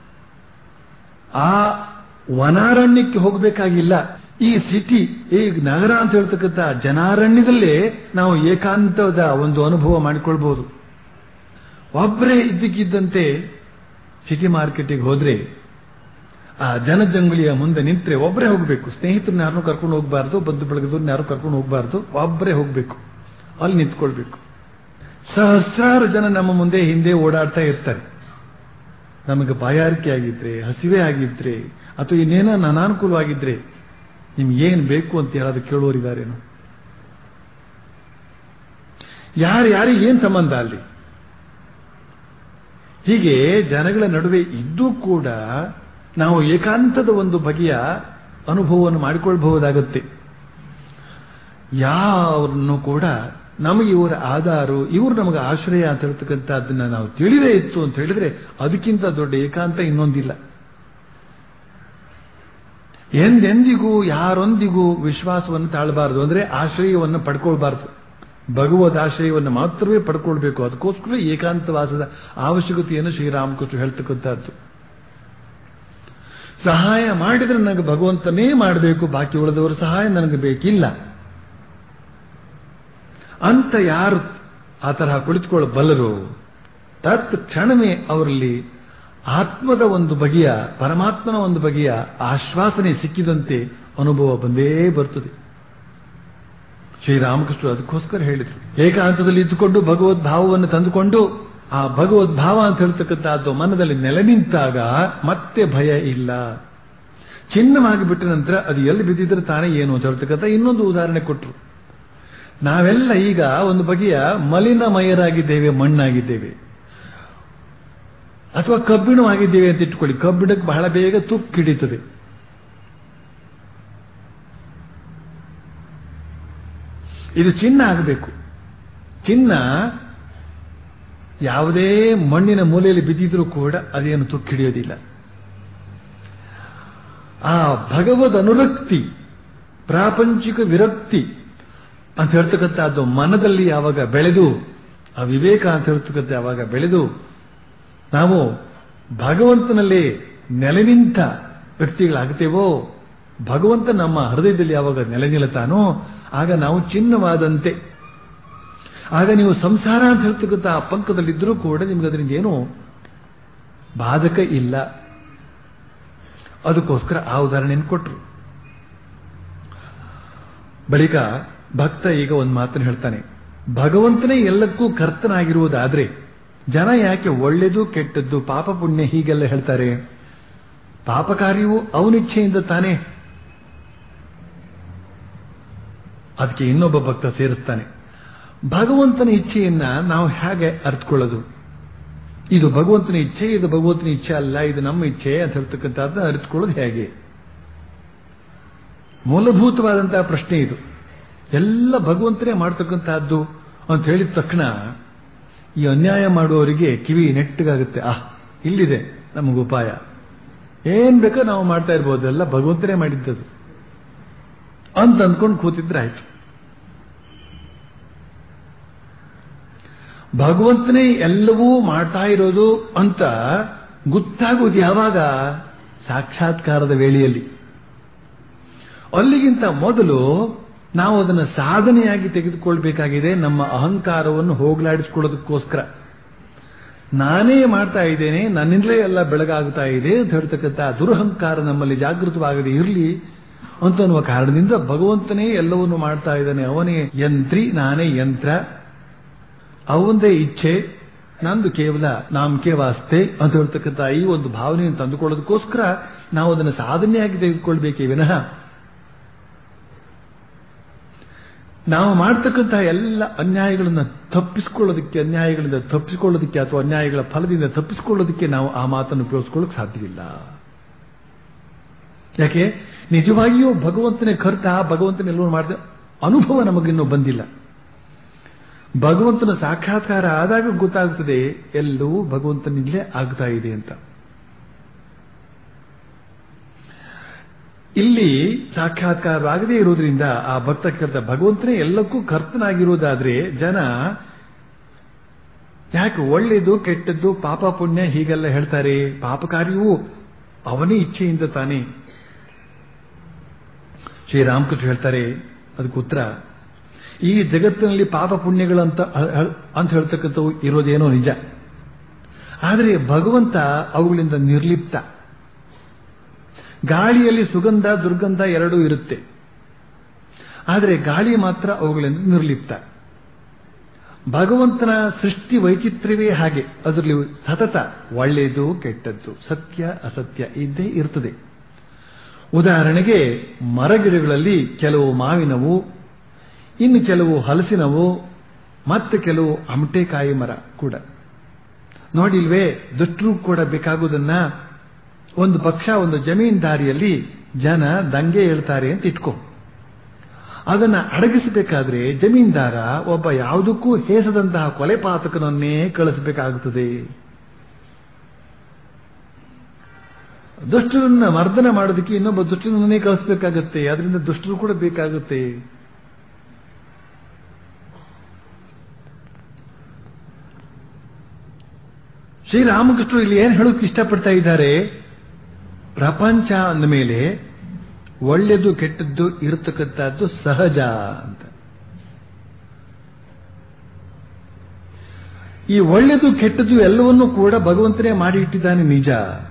ಆ ವನಾರಣ್ಯಕ್ಕೆ ಹೋಗಬೇಕಾಗಿಲ್ಲ ಈ ಸಿಟಿ ಈ ನಗರ ಅಂತ ಹೇಳ್ತಕ್ಕಂಥ ಜನಾರಣ್ಯದಲ್ಲೇ ನಾವು ಏಕಾಂತದ ಒಂದು ಅನುಭವ ಮಾಡಿಕೊಳ್ಬಹುದು ಒಬ್ಬರೇ ಇದ್ದಕ್ಕಿದ್ದಂತೆ ಸಿಟಿ ಮಾರ್ಕೆಟಿಗೆ ಹೋದ್ರೆ ಆ ಜನಜಂಗುಳಿಯ ಮುಂದೆ ನಿಂತ್ರೆ ಒಬ್ಬರೇ ಹೋಗಬೇಕು ಸ್ನೇಹಿತರನ್ನ ಯಾರನ್ನೂ ಕರ್ಕೊಂಡು ಹೋಗಬಾರ್ದು ಬಂಧು ಬಳಗದವ್ರನ್ನ ಯಾರು ಕರ್ಕೊಂಡು ಹೋಗಬಾರ್ದು ಒಬ್ಬರೇ ಹೋಗಬೇಕು ಅಲ್ಲಿ ನಿಂತ್ಕೊಳ್ಬೇಕು ಸಹಸ್ರಾರು ಜನ ನಮ್ಮ ಮುಂದೆ ಹಿಂದೆ ಓಡಾಡ್ತಾ ಇರ್ತಾರೆ ನಮಗೆ ಬಾಯಾರಿಕೆ ಆಗಿದ್ರೆ ಹಸಿವೆ ಆಗಿದ್ರೆ ಅಥವಾ ಇನ್ನೇನೋ ಅನಾನುಕೂಲವಾಗಿದ್ರೆ ನಿಮ್ಗೆ ಏನ್ ಬೇಕು ಅಂತ ಯಾರಾದ್ರೂ ಕೇಳೋರಿದ್ದಾರೇನು ಯಾರು ಯಾರಿಗೆ ಏನ್ ಸಂಬಂಧ ಅಲ್ಲಿ ಹೀಗೆ ಜನಗಳ ನಡುವೆ ಇದ್ದೂ ಕೂಡ ನಾವು ಏಕಾಂತದ ಒಂದು ಬಗೆಯ ಅನುಭವವನ್ನು ಮಾಡಿಕೊಳ್ಬಹುದಾಗುತ್ತೆ ಯಾರನ್ನು ಕೂಡ ನಮಗೆ ಇವರ ಆಧಾರು ಇವರು ನಮಗೆ ಆಶ್ರಯ ಅಂತ ಹೇಳ್ತಕ್ಕಂಥದ್ದನ್ನ ನಾವು ತಿಳಿದೇ ಇತ್ತು ಅಂತ ಹೇಳಿದ್ರೆ ಅದಕ್ಕಿಂತ ದೊಡ್ಡ ಏಕಾಂತ ಇನ್ನೊಂದಿಲ್ಲ ಎಂದೆಂದಿಗೂ ಯಾರೊಂದಿಗೂ ವಿಶ್ವಾಸವನ್ನು ತಾಳಬಾರದು ಅಂದ್ರೆ ಆಶ್ರಯವನ್ನು ಪಡ್ಕೊಳ್ಬಾರದು ಭಗವದ್ ಆಶ್ರಯವನ್ನು ಮಾತ್ರವೇ ಪಡ್ಕೊಳ್ಬೇಕು ಅದಕ್ಕೋಸ್ಕರ ಏಕಾಂತವಾಸದ ಅವಶ್ಯಕತೆಯನ್ನು ಶ್ರೀರಾಮಕೃಷ್ಣ ಹೇಳ್ತಕ್ಕಂಥದ್ದು ಸಹಾಯ ಮಾಡಿದ್ರೆ ನನಗೆ ಭಗವಂತನೇ ಮಾಡಬೇಕು ಬಾಕಿ ಉಳಿದವರ ಸಹಾಯ ನನಗೆ ಬೇಕಿಲ್ಲ ಅಂತ ಯಾರು ಆ ತರಹ ಕುಳಿತುಕೊಳ್ಳಬಲ್ಲರು ತತ್ ಕ್ಷಣವೇ ಅವರಲ್ಲಿ ಆತ್ಮದ ಒಂದು ಬಗೆಯ ಪರಮಾತ್ಮನ ಒಂದು ಬಗೆಯ ಆಶ್ವಾಸನೆ ಸಿಕ್ಕಿದಂತೆ ಅನುಭವ ಬಂದೇ ಬರ್ತದೆ ಶ್ರೀರಾಮಕೃಷ್ಣ ಅದಕ್ಕೋಸ್ಕರ ಹೇಳಿದರು ಏಕಾಂತದಲ್ಲಿ ಇದ್ದುಕೊಂಡು ಭಗವದ್ ಭಾವವನ್ನು ತಂದುಕೊಂಡು ಆ ಭಗವದ್ ಭಾವ ಅಂತ ಹೇಳ್ತಕ್ಕಂಥದ್ದು ಮನದಲ್ಲಿ ನೆಲೆ ನಿಂತಾಗ ಮತ್ತೆ ಭಯ ಇಲ್ಲ ಚಿನ್ನವಾಗಿ ಬಿಟ್ಟ ನಂತರ ಅದು ಎಲ್ಲಿ ಬಿದ್ದಿದ್ರೆ ತಾನೇ ಏನು ಅಂತ ಹೇಳ್ತಕ್ಕಂಥ ಇನ್ನೊಂದು ಉದಾಹರಣೆ ಕೊಟ್ಟರು ನಾವೆಲ್ಲ ಈಗ ಒಂದು ಬಗೆಯ ಮಲಿನಮಯರಾಗಿದ್ದೇವೆ ಮಣ್ಣಾಗಿದ್ದೇವೆ ಅಥವಾ ಕಬ್ಬಿಣವಾಗಿದ್ದೇವೆ ಅಂತ ಇಟ್ಕೊಳ್ಳಿ ಕಬ್ಬಿಣಕ್ಕೆ ಬಹಳ ಬೇಗ ತುಕ್ಕು ಹಿಡಿತದೆ ಇದು ಚಿನ್ನ ಆಗಬೇಕು ಚಿನ್ನ ಯಾವುದೇ ಮಣ್ಣಿನ ಮೂಲೆಯಲ್ಲಿ ಬಿದ್ದಿದ್ರೂ ಕೂಡ ಅದೇನು ತುಕ್ಕು ಹಿಡಿಯೋದಿಲ್ಲ ಆ ಭಗವದ್ ಅನುರಕ್ತಿ ಪ್ರಾಪಂಚಿಕ ವಿರಕ್ತಿ ಅಂತ ಹೇಳ್ತಕ್ಕಂಥದ್ದು ಮನದಲ್ಲಿ ಯಾವಾಗ ಬೆಳೆದು ಆ ವಿವೇಕ ಅಂತ ಹೇಳ್ತಕ್ಕಂಥ ಯಾವಾಗ ಬೆಳೆದು ನಾವು ಭಗವಂತನಲ್ಲಿ ನೆಲೆ ನಿಂತ ವ್ಯಕ್ತಿಗಳಾಗ್ತೇವೋ ಭಗವಂತ ನಮ್ಮ ಹೃದಯದಲ್ಲಿ ಯಾವಾಗ ನೆಲೆ ನಿಲ್ಲತಾನೋ ಆಗ ನಾವು ಚಿನ್ನವಾದಂತೆ ಆಗ ನೀವು ಸಂಸಾರ ಅಂತ ಹೇಳ್ತಕ್ಕಂಥ ಆ ಪಂಕದಲ್ಲಿದ್ದರೂ ಕೂಡ ನಿಮ್ಗೆ ಅದರಿಂದ ಏನು ಬಾಧಕ ಇಲ್ಲ ಅದಕ್ಕೋಸ್ಕರ ಆ ಉದಾಹರಣೆಯನ್ನು ಕೊಟ್ಟರು ಬಳಿಕ ಭಕ್ತ ಈಗ ಒಂದು ಮಾತನ್ನು ಹೇಳ್ತಾನೆ ಭಗವಂತನೇ ಎಲ್ಲಕ್ಕೂ ಕರ್ತನಾಗಿರುವುದಾದ್ರೆ ಜನ ಯಾಕೆ ಒಳ್ಳೆದು ಕೆಟ್ಟದ್ದು ಪಾಪ ಪುಣ್ಯ ಹೀಗೆಲ್ಲ ಹೇಳ್ತಾರೆ ಪಾಪ ಕಾರ್ಯವು ಅವನಿಚ್ಛೆಯಿಂದ ತಾನೇ ಅದಕ್ಕೆ ಇನ್ನೊಬ್ಬ ಭಕ್ತ ಸೇರಿಸ್ತಾನೆ ಭಗವಂತನ ಇಚ್ಛೆಯನ್ನ ನಾವು ಹೇಗೆ ಅರ್ಥಕೊಳ್ಳೋದು ಇದು ಭಗವಂತನ ಇಚ್ಛೆ ಇದು ಭಗವಂತನ ಇಚ್ಛೆ ಅಲ್ಲ ಇದು ನಮ್ಮ ಇಚ್ಛೆ ಅಂತ ಹೇಳ್ತಕ್ಕಂಥದ್ದನ್ನ ಅರಿತುಕೊಳ್ಳೋದು ಹೇಗೆ ಮೂಲಭೂತವಾದಂತಹ ಪ್ರಶ್ನೆ ಇದು ಎಲ್ಲ ಭಗವಂತನೇ ಮಾಡ್ತಕ್ಕಂತಹದ್ದು ಅಂತ ಹೇಳಿದ ತಕ್ಷಣ ಈ ಅನ್ಯಾಯ ಮಾಡುವವರಿಗೆ ಕಿವಿ ನೆಟ್ಟಗಾಗುತ್ತೆ ಆಹ್ ಇಲ್ಲಿದೆ ನಮಗೆ ಉಪಾಯ ಏನ್ ಬೇಕೋ ನಾವು ಮಾಡ್ತಾ ಇರ್ಬೋದು ಎಲ್ಲ ಭಗವಂತನೇ ಮಾಡಿದ್ದದು ಅಂತ ಅಂದ್ಕೊಂಡು ಕೂತಿದ್ರೆ ಆಯ್ತು ಭಗವಂತನೇ ಎಲ್ಲವೂ ಮಾಡ್ತಾ ಇರೋದು ಅಂತ ಗೊತ್ತಾಗೋದು ಯಾವಾಗ ಸಾಕ್ಷಾತ್ಕಾರದ ವೇಳೆಯಲ್ಲಿ ಅಲ್ಲಿಗಿಂತ ಮೊದಲು ನಾವು ಅದನ್ನು ಸಾಧನೆಯಾಗಿ ತೆಗೆದುಕೊಳ್ಬೇಕಾಗಿದೆ ನಮ್ಮ ಅಹಂಕಾರವನ್ನು ಹೋಗಲಾಡಿಸಿಕೊಳ್ಳೋದಕ್ಕೋಸ್ಕರ ನಾನೇ ಮಾಡ್ತಾ ಇದ್ದೇನೆ ನನ್ನಿಂದಲೇ ಎಲ್ಲ ಬೆಳಗಾಗ್ತಾ ಇದೆ ಅಂತ ಹೇಳ್ತಕ್ಕಂಥ ದುರಹಂಕಾರ ನಮ್ಮಲ್ಲಿ ಜಾಗೃತವಾಗದೆ ಇರಲಿ ಅಂತ ಅನ್ನುವ ಕಾರಣದಿಂದ ಭಗವಂತನೇ ಎಲ್ಲವನ್ನು ಮಾಡ್ತಾ ಇದ್ದಾನೆ ಅವನೇ ಯಂತ್ರಿ ನಾನೇ ಯಂತ್ರ ಅವಂದೇ ಇಚ್ಛೆ ನಂದು ಕೇವಲ ನಾಮಕೆ ವಾಸ್ತೆ ಅಂತ ಹೇಳ್ತಕ್ಕಂಥ ಈ ಒಂದು ಭಾವನೆಯನ್ನು ತಂದುಕೊಳ್ಳೋದಕ್ಕೋಸ್ಕರ ನಾವು ಅದನ್ನು ಸಾಧನೆಯಾಗಿ ತೆಗೆದುಕೊಳ್ಬೇಕೇ ವಿನಃ ನಾವು ಮಾಡ್ತಕ್ಕಂತಹ ಎಲ್ಲ ಅನ್ಯಾಯಗಳನ್ನು ತಪ್ಪಿಸಿಕೊಳ್ಳೋದಕ್ಕೆ ಅನ್ಯಾಯಗಳಿಂದ ತಪ್ಪಿಸಿಕೊಳ್ಳೋದಕ್ಕೆ ಅಥವಾ ಅನ್ಯಾಯಗಳ ಫಲದಿಂದ ತಪ್ಪಿಸಿಕೊಳ್ಳೋದಕ್ಕೆ ನಾವು ಆ ಮಾತನ್ನು ಉಪಯೋಗಿಸ್ಕೊಳ್ಳೋಕೆ ಸಾಧ್ಯವಿಲ್ಲ ಯಾಕೆ ನಿಜವಾಗಿಯೂ ಭಗವಂತನೇ ಕರ್ತ ಭಗವಂತನ ಎಲ್ಲವೂ ಮಾಡಿದ ಅನುಭವ ನಮಗಿನ್ನೂ ಬಂದಿಲ್ಲ ಭಗವಂತನ ಸಾಕ್ಷಾತ್ಕಾರ ಆದಾಗ ಗೊತ್ತಾಗ್ತದೆ ಎಲ್ಲವೂ ಭಗವಂತನಿಂದಲೇ ಆಗ್ತಾ ಇದೆ ಅಂತ ಇಲ್ಲಿ ಸಾಕ್ಷಾತ್ಕಾರವಾಗದೇ ಇರುವುದರಿಂದ ಆ ಭಕ್ತ ಕರ್ತ ಭಗವಂತನೇ ಎಲ್ಲಕ್ಕೂ ಕರ್ತನಾಗಿರುವುದಾದ್ರೆ ಜನ ಯಾಕೆ ಒಳ್ಳೆಯದು ಕೆಟ್ಟದ್ದು ಪಾಪ ಪುಣ್ಯ ಹೀಗೆಲ್ಲ ಹೇಳ್ತಾರೆ ಪಾಪಕಾರ್ಯವೂ ಅವನೇ ಇಚ್ಛೆಯಿಂದ ತಾನೇ ಶ್ರೀರಾಮಕೃಷ್ಣ ಹೇಳ್ತಾರೆ ಅದಕ್ಕೆ ಉತ್ತರ ಈ ಜಗತ್ತಿನಲ್ಲಿ ಪಾಪ ಪುಣ್ಯಗಳಂತ ಅಂತ ಹೇಳ್ತಕ್ಕಂಥವು ಇರೋದೇನೋ ನಿಜ ಆದರೆ ಭಗವಂತ ಅವುಗಳಿಂದ ನಿರ್ಲಿಪ್ತ ಗಾಳಿಯಲ್ಲಿ ಸುಗಂಧ ದುರ್ಗಂಧ ಎರಡೂ ಇರುತ್ತೆ ಆದರೆ ಗಾಳಿ ಮಾತ್ರ ಅವುಗಳಿಂದ ನಿರ್ಲಿಪ್ತ ಭಗವಂತನ ಸೃಷ್ಟಿ ವೈಚಿತ್ರ್ಯವೇ ಹಾಗೆ ಅದರಲ್ಲಿ ಸತತ ಒಳ್ಳೆಯದು ಕೆಟ್ಟದ್ದು ಸತ್ಯ ಅಸತ್ಯ ಇದ್ದೇ ಇರ್ತದೆ ಉದಾಹರಣೆಗೆ ಮರಗಿಡಗಳಲ್ಲಿ ಕೆಲವು ಮಾವಿನವು ಇನ್ನು ಕೆಲವು ಹಲಸಿನವು ಮತ್ತೆ ಕೆಲವು ಅಮಟೆಕಾಯಿ ಮರ ಕೂಡ ನೋಡಿಲ್ವೇ ದುಷ್ಟರು ಕೂಡ ಬೇಕಾಗುವುದನ್ನ ಒಂದು ಪಕ್ಷ ಒಂದು ಜಮೀನ್ದಾರಿಯಲ್ಲಿ ಜನ ದಂಗೆ ಹೇಳ್ತಾರೆ ಅಂತ ಇಟ್ಕೋ ಅದನ್ನ ಅಡಗಿಸಬೇಕಾದ್ರೆ ಜಮೀನ್ದಾರ ಒಬ್ಬ ಯಾವುದಕ್ಕೂ ಹೇಸದಂತಹ ಕೊಲೆ ಪಾತಕನನ್ನೇ ಕಳಿಸಬೇಕಾಗುತ್ತದೆ ದುಷ್ಟರನ್ನ ಮರ್ದನ ಮಾಡೋದಕ್ಕೆ ಇನ್ನೊಬ್ಬ ದುಷ್ಟನನ್ನೇ ಕಳಿಸಬೇಕಾಗತ್ತೆ ಅದರಿಂದ ದುಷ್ಟರು ಕೂಡ ಬೇಕಾಗುತ್ತೆ ಶ್ರೀರಾಮಕೃಷ್ಣರು ಇಲ್ಲಿ ಏನು ಹೇಳೋಕೆ ಇಷ್ಟಪಡ್ತಾ ಇದ್ದಾರೆ ಪ್ರಪಂಚ ಅಂದ ಮೇಲೆ ಒಳ್ಳೆಯದು ಕೆಟ್ಟದ್ದು ಇರತಕ್ಕಂಥದ್ದು ಸಹಜ ಅಂತ ಈ ಒಳ್ಳೆಯದು ಕೆಟ್ಟದ್ದು ಎಲ್ಲವನ್ನೂ ಕೂಡ ಭಗವಂತನೇ ಮಾಡಿ ಇಟ್ಟಿದ್ದಾನೆ ನಿಜ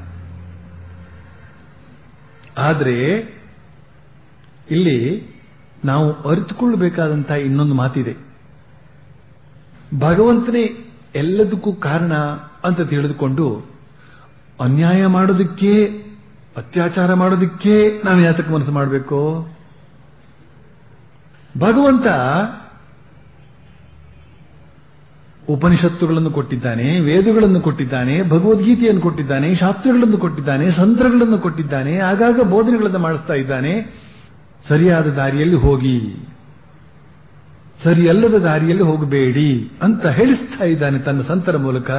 ಆದರೆ ಇಲ್ಲಿ ನಾವು ಅರಿತುಕೊಳ್ಳಬೇಕಾದಂತಹ ಇನ್ನೊಂದು ಮಾತಿದೆ ಭಗವಂತನೇ ಎಲ್ಲದಕ್ಕೂ ಕಾರಣ ಅಂತ ತಿಳಿದುಕೊಂಡು ಅನ್ಯಾಯ ಮಾಡೋದಕ್ಕೆ ಅತ್ಯಾಚಾರ ಮಾಡೋದಕ್ಕೆ ನಾವು ಯಾತಕ್ಕೆ ಮನಸ್ಸು ಮಾಡಬೇಕು ಭಗವಂತ ಉಪನಿಷತ್ತುಗಳನ್ನು ಕೊಟ್ಟಿದ್ದಾನೆ ವೇದಗಳನ್ನು ಕೊಟ್ಟಿದ್ದಾನೆ ಭಗವದ್ಗೀತೆಯನ್ನು ಕೊಟ್ಟಿದ್ದಾನೆ ಶಾಸ್ತ್ರಗಳನ್ನು ಕೊಟ್ಟಿದ್ದಾನೆ ಸಂತ್ರಗಳನ್ನು ಕೊಟ್ಟಿದ್ದಾನೆ ಆಗಾಗ ಬೋಧನೆಗಳನ್ನು ಮಾಡಿಸ್ತಾ ಇದ್ದಾನೆ ಸರಿಯಾದ ದಾರಿಯಲ್ಲಿ ಹೋಗಿ ಸರಿಯಲ್ಲದ ದಾರಿಯಲ್ಲಿ ಹೋಗಬೇಡಿ ಅಂತ ಹೇಳಿಸ್ತಾ ಇದ್ದಾನೆ ತನ್ನ ಸಂತರ ಮೂಲಕ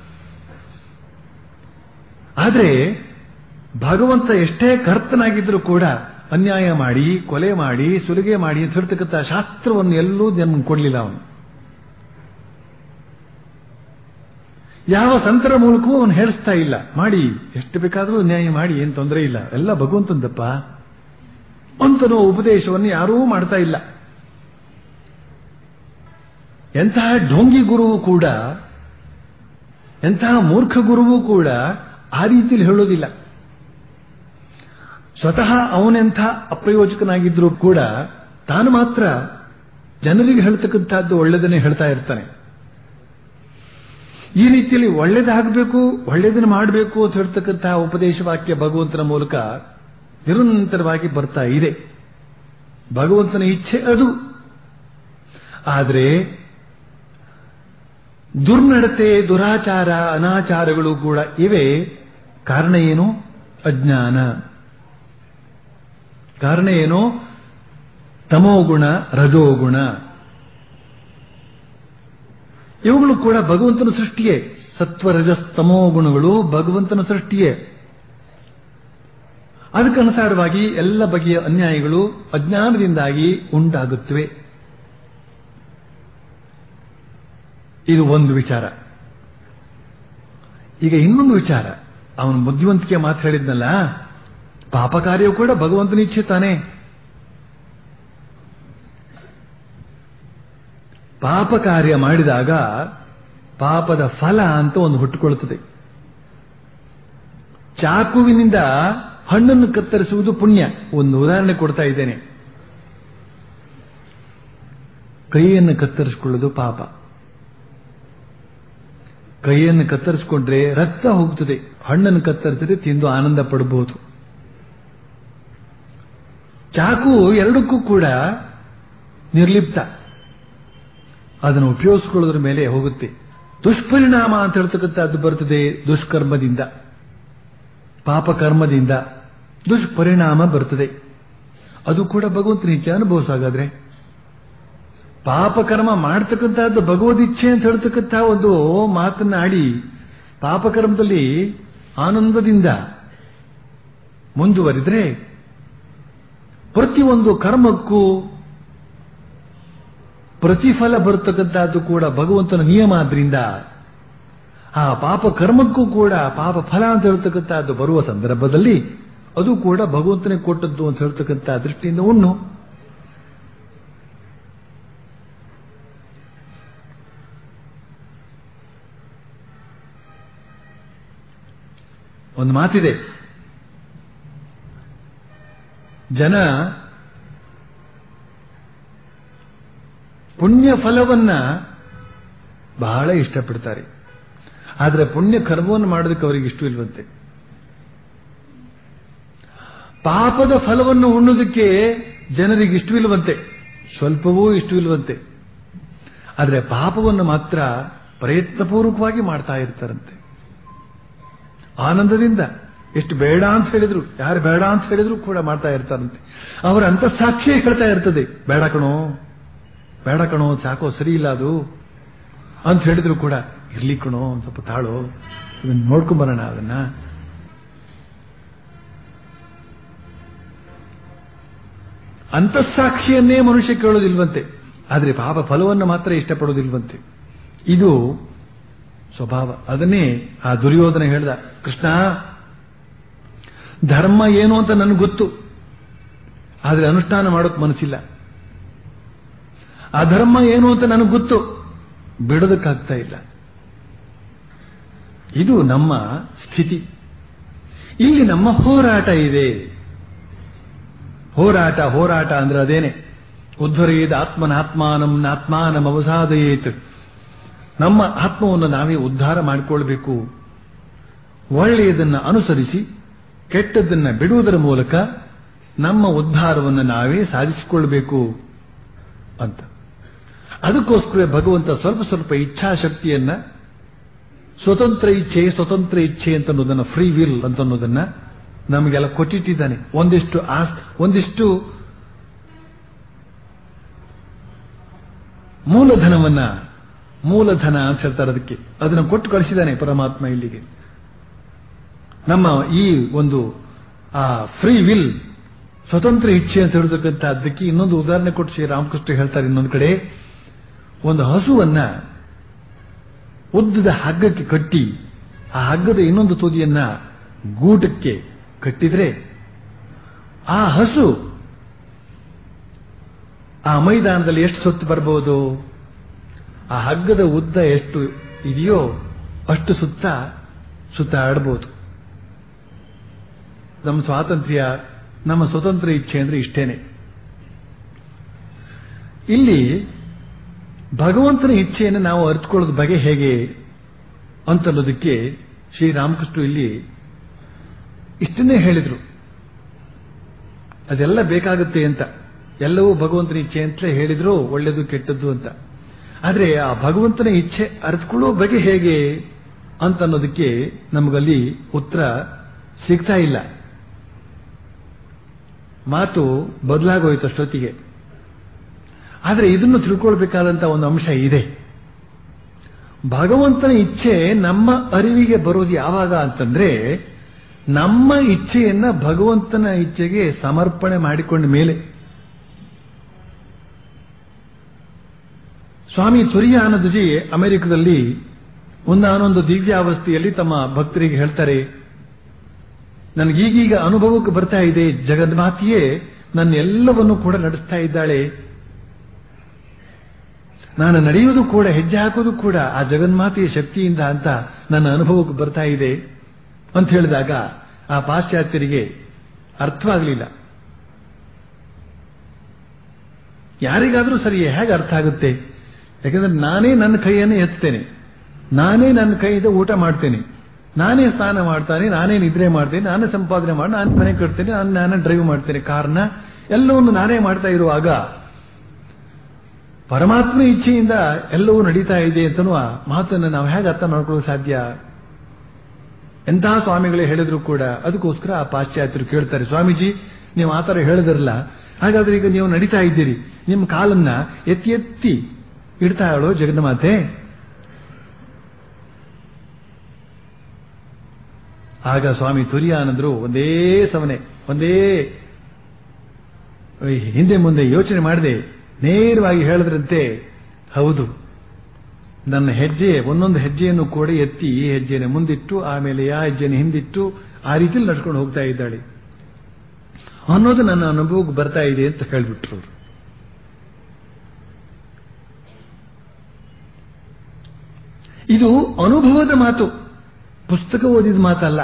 ಆದರೆ ಭಗವಂತ ಎಷ್ಟೇ ಕರ್ತನಾಗಿದ್ರೂ ಕೂಡ ಅನ್ಯಾಯ ಮಾಡಿ ಕೊಲೆ ಮಾಡಿ ಸುಲಿಗೆ ಮಾಡಿ ಅಂತ ಹೇಳ್ತಕ್ಕಂಥ ಶಾಸ್ತ್ರವನ್ನು ಎಲ್ಲೂ ಜನ್ಮ ಕೊಡಲಿಲ್ಲ ಅವನು ಯಾವ ಸಂತರ ಮೂಲಕವೂ ಅವನು ಹೇಳಿಸ್ತಾ ಇಲ್ಲ ಮಾಡಿ ಎಷ್ಟು ಬೇಕಾದರೂ ನ್ಯಾಯ ಮಾಡಿ ಏನು ತೊಂದರೆ ಇಲ್ಲ ಎಲ್ಲ ಭಗವಂತಂದಪ್ಪ ಅಂತನೋ ಉಪದೇಶವನ್ನು ಯಾರೂ ಮಾಡ್ತಾ ಇಲ್ಲ ಎಂತಹ ಢೋಂಗಿ ಗುರುವು ಕೂಡ ಎಂತಹ ಮೂರ್ಖ ಗುರುವು ಕೂಡ ಆ ರೀತಿಯಲ್ಲಿ ಹೇಳೋದಿಲ್ಲ ಸ್ವತಃ ಅವನೆಂಥ ಅಪ್ರಯೋಜಕನಾಗಿದ್ರೂ ಕೂಡ ತಾನು ಮಾತ್ರ ಜನರಿಗೆ ಹೇಳ್ತಕ್ಕಂಥದ್ದು ಒಳ್ಳೆದನ್ನೇ ಹೇಳ್ತಾ ಇರ್ತಾನೆ ಈ ರೀತಿಯಲ್ಲಿ ಒಳ್ಳೇದಾಗಬೇಕು ಒಳ್ಳೇದನ್ನು ಮಾಡಬೇಕು ಅಂತ ಹೇಳ್ತಕ್ಕಂತಹ ಉಪದೇಶ ವಾಕ್ಯ ಭಗವಂತನ ಮೂಲಕ ನಿರಂತರವಾಗಿ ಬರ್ತಾ ಇದೆ ಭಗವಂತನ ಇಚ್ಛೆ ಅದು ಆದರೆ ದುರ್ನಡತೆ ದುರಾಚಾರ ಅನಾಚಾರಗಳು ಕೂಡ ಇವೆ ಕಾರಣ ಏನು ಅಜ್ಞಾನ ಕಾರಣ ಏನು ತಮೋಗುಣ ರಜೋಗುಣ ಇವುಗಳು ಕೂಡ ಭಗವಂತನ ಸೃಷ್ಟಿಯೇ ಸತ್ವರಜ ತಮೋ ಗುಣಗಳು ಭಗವಂತನ ಸೃಷ್ಟಿಯೇ ಅದಕ್ಕನುಸಾರವಾಗಿ ಎಲ್ಲ ಬಗೆಯ ಅನ್ಯಾಯಗಳು ಅಜ್ಞಾನದಿಂದಾಗಿ ಉಂಟಾಗುತ್ತವೆ ಇದು ಒಂದು ವಿಚಾರ ಈಗ ಇನ್ನೊಂದು ವಿಚಾರ ಅವನು ಬುದ್ಧಿವಂತಿಕೆ ಮಾತು ಹೇಳಿದ್ನಲ್ಲ ಪಾಪ ಕಾರ್ಯವು ಕೂಡ ಭಗವಂತನ ಇಚ್ಛೆ ತಾನೆ ಪಾಪ ಕಾರ್ಯ ಮಾಡಿದಾಗ ಪಾಪದ ಫಲ ಅಂತ ಒಂದು ಹುಟ್ಟುಕೊಳ್ಳುತ್ತದೆ ಚಾಕುವಿನಿಂದ ಹಣ್ಣನ್ನು ಕತ್ತರಿಸುವುದು ಪುಣ್ಯ ಒಂದು ಉದಾಹರಣೆ ಕೊಡ್ತಾ ಇದ್ದೇನೆ ಕೈಯನ್ನು ಕತ್ತರಿಸಿಕೊಳ್ಳೋದು ಪಾಪ ಕೈಯನ್ನು ಕತ್ತರಿಸಿಕೊಂಡ್ರೆ ರಕ್ತ ಹೋಗ್ತದೆ ಹಣ್ಣನ್ನು ಕತ್ತರಿಸಿದ್ರೆ ತಿಂದು ಆನಂದ ಪಡಬಹುದು ಚಾಕು ಎರಡಕ್ಕೂ ಕೂಡ ನಿರ್ಲಿಪ್ತ ಅದನ್ನು ಉಪಯೋಗಿಸಿಕೊಳ್ಳೋದ್ರ ಮೇಲೆ ಹೋಗುತ್ತೆ ದುಷ್ಪರಿಣಾಮ ಅಂತ ಹೇಳ್ತಕ್ಕಂಥದ್ದು ಬರ್ತದೆ ದುಷ್ಕರ್ಮದಿಂದ ಪಾಪಕರ್ಮದಿಂದ ದುಷ್ಪರಿಣಾಮ ಬರ್ತದೆ ಅದು ಕೂಡ ಭಗವಂತನ ಇಚ್ಛೆ ಅನುಭವಿಸಾಗಾದ್ರೆ ಪಾಪಕರ್ಮ ಮಾಡ್ತಕ್ಕಂಥದ್ದು ಭಗವದಿಚ್ಛೆ ಅಂತ ಹೇಳ್ತಕ್ಕಂಥ ಒಂದು ಮಾತನ್ನ ಆಡಿ ಪಾಪಕರ್ಮದಲ್ಲಿ ಆನಂದದಿಂದ ಮುಂದುವರಿದ್ರೆ ಪ್ರತಿಯೊಂದು ಕರ್ಮಕ್ಕೂ ಪ್ರತಿಫಲ ಬರತಕ್ಕಂಥದ್ದು ಕೂಡ ಭಗವಂತನ ನಿಯಮ ಆದ್ರಿಂದ ಆ ಪಾಪ ಕರ್ಮಕ್ಕೂ ಕೂಡ ಪಾಪ ಫಲ ಅಂತ ಹೇಳ್ತಕ್ಕಂಥದ್ದು ಬರುವ ಸಂದರ್ಭದಲ್ಲಿ ಅದು ಕೂಡ ಭಗವಂತನೇ ಕೊಟ್ಟದ್ದು ಅಂತ ಹೇಳ್ತಕ್ಕಂಥ ದೃಷ್ಟಿಯಿಂದ ಉಣ್ಣು ಒಂದು ಮಾತಿದೆ ಜನ ಪುಣ್ಯ ಫಲವನ್ನ ಬಹಳ ಇಷ್ಟಪಡ್ತಾರೆ ಆದರೆ ಪುಣ್ಯ ಕರ್ಮವನ್ನು ಮಾಡೋದಕ್ಕೆ ಅವರಿಗೆ ಇಷ್ಟ ಇಲ್ವಂತೆ ಪಾಪದ ಫಲವನ್ನು ಉಣ್ಣೋದಕ್ಕೆ ಜನರಿಗೆ ಇಷ್ಟವಿಲ್ವಂತೆ ಸ್ವಲ್ಪವೂ ಇಷ್ಟವಿಲ್ವಂತೆ ಆದರೆ ಪಾಪವನ್ನು ಮಾತ್ರ ಪ್ರಯತ್ನಪೂರ್ವಕವಾಗಿ ಮಾಡ್ತಾ ಇರ್ತಾರಂತೆ ಆನಂದದಿಂದ ಎಷ್ಟು ಬೇಡ ಅಂತ ಹೇಳಿದ್ರು ಯಾರು ಬೇಡ ಅಂತ ಹೇಳಿದ್ರು ಕೂಡ ಮಾಡ್ತಾ ಇರ್ತಾರಂತೆ ಅವರ ಅಂತಃಸಾಕ್ಷಿಯೇ ಹೇಳ್ತಾ ಇರ್ತದೆ ಬೇಡ ಕಣೋ ಬೇಡ ಕಣೋ ಸಾಕೋ ಸರಿ ಇಲ್ಲ ಅದು ಅಂತ ಹೇಳಿದ್ರು ಕೂಡ ಇರ್ಲಿ ಕಣೋ ಒಂದ್ ಸ್ವಲ್ಪ ತಾಳು ಇದನ್ನ ನೋಡ್ಕೊಂಬರೋಣ ಅದನ್ನ ಅಂತಃಸಾಕ್ಷಿಯನ್ನೇ ಮನುಷ್ಯ ಕೇಳೋದಿಲ್ವಂತೆ ಆದರೆ ಪಾಪ ಫಲವನ್ನು ಮಾತ್ರ ಇಷ್ಟಪಡೋದಿಲ್ವಂತೆ ಇದು ಸ್ವಭಾವ ಅದನ್ನೇ ಆ ದುರ್ಯೋಧನ ಹೇಳ್ದ ಕೃಷ್ಣ ಧರ್ಮ ಏನು ಅಂತ ನನಗೆ ಗೊತ್ತು ಆದರೆ ಅನುಷ್ಠಾನ ಮಾಡೋಕ್ ಮನಸ್ಸಿಲ್ಲ ಅಧರ್ಮ ಏನು ಅಂತ ನನಗೆ ಗೊತ್ತು ಬಿಡೋದಕ್ಕಾಗ್ತಾ ಇಲ್ಲ ಇದು ನಮ್ಮ ಸ್ಥಿತಿ ಇಲ್ಲಿ ನಮ್ಮ ಹೋರಾಟ ಇದೆ ಹೋರಾಟ ಹೋರಾಟ ಅಂದ್ರೆ ಅದೇನೆ ಉದ್ಧರೇದ ಆತ್ಮನಾತ್ಮಾನಂ ನಾತ್ಮಾನಂ ಅವಸಾದಯೇತ್ ನಮ್ಮ ಆತ್ಮವನ್ನು ನಾವೇ ಉದ್ಧಾರ ಮಾಡಿಕೊಳ್ಬೇಕು ಒಳ್ಳೆಯದನ್ನು ಅನುಸರಿಸಿ ಕೆಟ್ಟದ್ದನ್ನ ಬಿಡುವುದರ ಮೂಲಕ ನಮ್ಮ ಉದ್ಧಾರವನ್ನು ನಾವೇ ಸಾಧಿಸಿಕೊಳ್ಬೇಕು ಅಂತ ಅದಕ್ಕೋಸ್ಕರ ಭಗವಂತ ಸ್ವಲ್ಪ ಸ್ವಲ್ಪ ಇಚ್ಛಾಶಕ್ತಿಯನ್ನ ಸ್ವತಂತ್ರ ಇಚ್ಛೆ ಸ್ವತಂತ್ರ ಇಚ್ಛೆ ಅಂತ ಅನ್ನೋದನ್ನ ಫ್ರೀ ವಿಲ್ ಅಂತ ಅನ್ನೋದನ್ನ ನಮಗೆಲ್ಲ ಕೊಟ್ಟಿಟ್ಟಿದ್ದಾನೆ ಒಂದಿಷ್ಟು ಆಸ್ ಒಂದಿಷ್ಟು ಮೂಲಧನವನ್ನ ಮೂಲಧನ ಅಂತ ಹೇಳ್ತಾರೆ ಅದಕ್ಕೆ ಅದನ್ನು ಕೊಟ್ಟು ಕಳಿಸಿದ್ದಾನೆ ಪರಮಾತ್ಮ ಇಲ್ಲಿಗೆ ನಮ್ಮ ಈ ಒಂದು ಆ ಫ್ರೀ ವಿಲ್ ಸ್ವತಂತ್ರ ಇಚ್ಛೆ ಅಂತ ಹೇಳ್ತಕ್ಕಂಥ ಅದಕ್ಕೆ ಇನ್ನೊಂದು ಉದಾಹರಣೆ ಕೊಟ್ಟು ಶ್ರೀರಾಮಕೃಷ್ಣ ಹೇಳ್ತಾರೆ ಇನ್ನೊಂದು ಕಡೆ ಒಂದು ಹಸುವನ್ನ ಉದ್ದದ ಹಗ್ಗಕ್ಕೆ ಕಟ್ಟಿ ಆ ಹಗ್ಗದ ಇನ್ನೊಂದು ತುದಿಯನ್ನ ಗೂಟಕ್ಕೆ ಕಟ್ಟಿದ್ರೆ ಆ ಹಸು ಆ ಮೈದಾನದಲ್ಲಿ ಎಷ್ಟು ಸುತ್ತು ಬರಬಹುದು ಆ ಹಗ್ಗದ ಉದ್ದ ಎಷ್ಟು ಇದೆಯೋ ಅಷ್ಟು ಸುತ್ತ ಸುತ್ತ ಆಡಬಹುದು ನಮ್ಮ ಸ್ವಾತಂತ್ರ್ಯ ನಮ್ಮ ಸ್ವತಂತ್ರ ಇಚ್ಛೆ ಅಂದ್ರೆ ಇಷ್ಟೇನೆ ಇಲ್ಲಿ ಭಗವಂತನ ಇಚ್ಛೆಯನ್ನು ನಾವು ಅರಿತುಕೊಳ್ಳೋದು ಬಗೆ ಹೇಗೆ ಅಂತನ್ನೋದಕ್ಕೆ ಶ್ರೀರಾಮಕೃಷ್ಣ ಇಲ್ಲಿ ಇಷ್ಟನ್ನೇ ಹೇಳಿದ್ರು ಅದೆಲ್ಲ ಬೇಕಾಗುತ್ತೆ ಅಂತ ಎಲ್ಲವೂ ಭಗವಂತನ ಇಚ್ಛೆ ಅಂತಲೇ ಹೇಳಿದ್ರು ಒಳ್ಳೆಯದು ಕೆಟ್ಟದ್ದು ಅಂತ ಆದರೆ ಆ ಭಗವಂತನ ಇಚ್ಛೆ ಅರಿತುಕೊಳ್ಳೋ ಬಗೆ ಹೇಗೆ ಅಂತ ಅನ್ನೋದಕ್ಕೆ ನಮಗಲ್ಲಿ ಉತ್ತರ ಸಿಗ್ತಾ ಇಲ್ಲ ಮಾತು ಬದಲಾಗೋಯ್ತು ಅಷ್ಟೊತ್ತಿಗೆ ಆದರೆ ಇದನ್ನು ತಿಳ್ಕೊಳ್ಬೇಕಾದಂತ ಒಂದು ಅಂಶ ಇದೆ ಭಗವಂತನ ಇಚ್ಛೆ ನಮ್ಮ ಅರಿವಿಗೆ ಬರೋದು ಯಾವಾಗ ಅಂತಂದ್ರೆ ನಮ್ಮ ಇಚ್ಛೆಯನ್ನ ಭಗವಂತನ ಇಚ್ಛೆಗೆ ಸಮರ್ಪಣೆ ಮಾಡಿಕೊಂಡ ಮೇಲೆ ಸ್ವಾಮಿ ತುರಿಯಾನಂದಜಿ ಅಮೆರಿಕದಲ್ಲಿ ಒಂದಾನೊಂದು ದಿವ್ಯಾವಸ್ಥೆಯಲ್ಲಿ ತಮ್ಮ ಭಕ್ತರಿಗೆ ಹೇಳ್ತಾರೆ ನನಗೀಗೀಗ ಅನುಭವಕ್ಕೆ ಬರ್ತಾ ಇದೆ ಜಗನ್ಮಾತೆಯೇ ನನ್ನ ಎಲ್ಲವನ್ನು ಕೂಡ ನಡೆಸ್ತಾ ಇದ್ದಾಳೆ ನಾನು ನಡೆಯುವುದು ಕೂಡ ಹೆಜ್ಜೆ ಹಾಕೋದು ಕೂಡ ಆ ಜಗನ್ಮಾತೆಯ ಶಕ್ತಿಯಿಂದ ಅಂತ ನನ್ನ ಅನುಭವಕ್ಕೆ ಬರ್ತಾ ಇದೆ ಅಂತ ಹೇಳಿದಾಗ ಆ ಪಾಶ್ಚಾತ್ಯರಿಗೆ ಅರ್ಥವಾಗಲಿಲ್ಲ ಯಾರಿಗಾದರೂ ಸರಿ ಹೇಗೆ ಅರ್ಥ ಆಗುತ್ತೆ ಯಾಕಂದ್ರೆ ನಾನೇ ನನ್ನ ಕೈಯನ್ನು ಎತ್ತುತ್ತೇನೆ ನಾನೇ ನನ್ನ ಕೈಯಿಂದ ಊಟ ಮಾಡ್ತೇನೆ ನಾನೇ ಸ್ನಾನ ಮಾಡ್ತಾನೆ ನಾನೇ ನಿದ್ರೆ ಮಾಡ್ತೇನೆ ನಾನೇ ಸಂಪಾದನೆ ಮಾಡಿ ನಾನು ಮನೆ ಕಟ್ತೇನೆ ನಾನು ನಾನೇ ಡ್ರೈವ್ ಮಾಡ್ತೇನೆ ಕಾರಣ ಎಲ್ಲವನ್ನು ನಾನೇ ಮಾಡ್ತಾ ಇರುವಾಗ ಪರಮಾತ್ಮ ಇಚ್ಛೆಯಿಂದ ಎಲ್ಲವೂ ನಡೀತಾ ಇದೆ ಅಂತನೂ ಆ ಮಾತನ್ನು ನಾವು ಹೇಗೆ ಅರ್ಥ ಮಾಡ್ಕೊಳ್ಳೋಕೆ ಸಾಧ್ಯ ಎಂತಹ ಸ್ವಾಮಿಗಳೇ ಹೇಳಿದ್ರು ಕೂಡ ಅದಕ್ಕೋಸ್ಕರ ಆ ಪಾಶ್ಚಾತ್ಯರು ಕೇಳ್ತಾರೆ ಸ್ವಾಮೀಜಿ ನೀವು ಆ ಥರ ಹೇಳಿದ್ರಲ್ಲ ಹಾಗಾದ್ರೆ ಈಗ ನೀವು ನಡೀತಾ ಇದ್ದೀರಿ ನಿಮ್ಮ ಕಾಲನ್ನ ಎತ್ತಿ ಎತ್ತಿ ಇಡ್ತಾ ಹೇಳೋ ಜಗನ್ಮಾತೆ ಆಗ ಸ್ವಾಮಿ ತುರಿಯಾನಂದರು ಒಂದೇ ಸಮನೆ ಒಂದೇ ಹಿಂದೆ ಮುಂದೆ ಯೋಚನೆ ಮಾಡದೆ ನೇರವಾಗಿ ಹೇಳಿದ್ರಂತೆ ಹೌದು ನನ್ನ ಹೆಜ್ಜೆ ಒಂದೊಂದು ಹೆಜ್ಜೆಯನ್ನು ಕೂಡ ಎತ್ತಿ ಈ ಹೆಜ್ಜೆಯನ್ನು ಮುಂದಿಟ್ಟು ಆಮೇಲೆ ಆ ಹೆಜ್ಜೆಯನ್ನು ಹಿಂದಿಟ್ಟು ಆ ರೀತಿಯಲ್ಲಿ ನಡ್ಕೊಂಡು ಹೋಗ್ತಾ ಇದ್ದಾಳೆ ಅನ್ನೋದು ನನ್ನ ಅನುಭವಕ್ಕೆ ಬರ್ತಾ ಇದೆ ಅಂತ ಹೇಳಿಬಿಟ್ರು ಅವರು ಇದು ಅನುಭವದ ಮಾತು ಪುಸ್ತಕ ಓದಿದ ಮಾತಲ್ಲ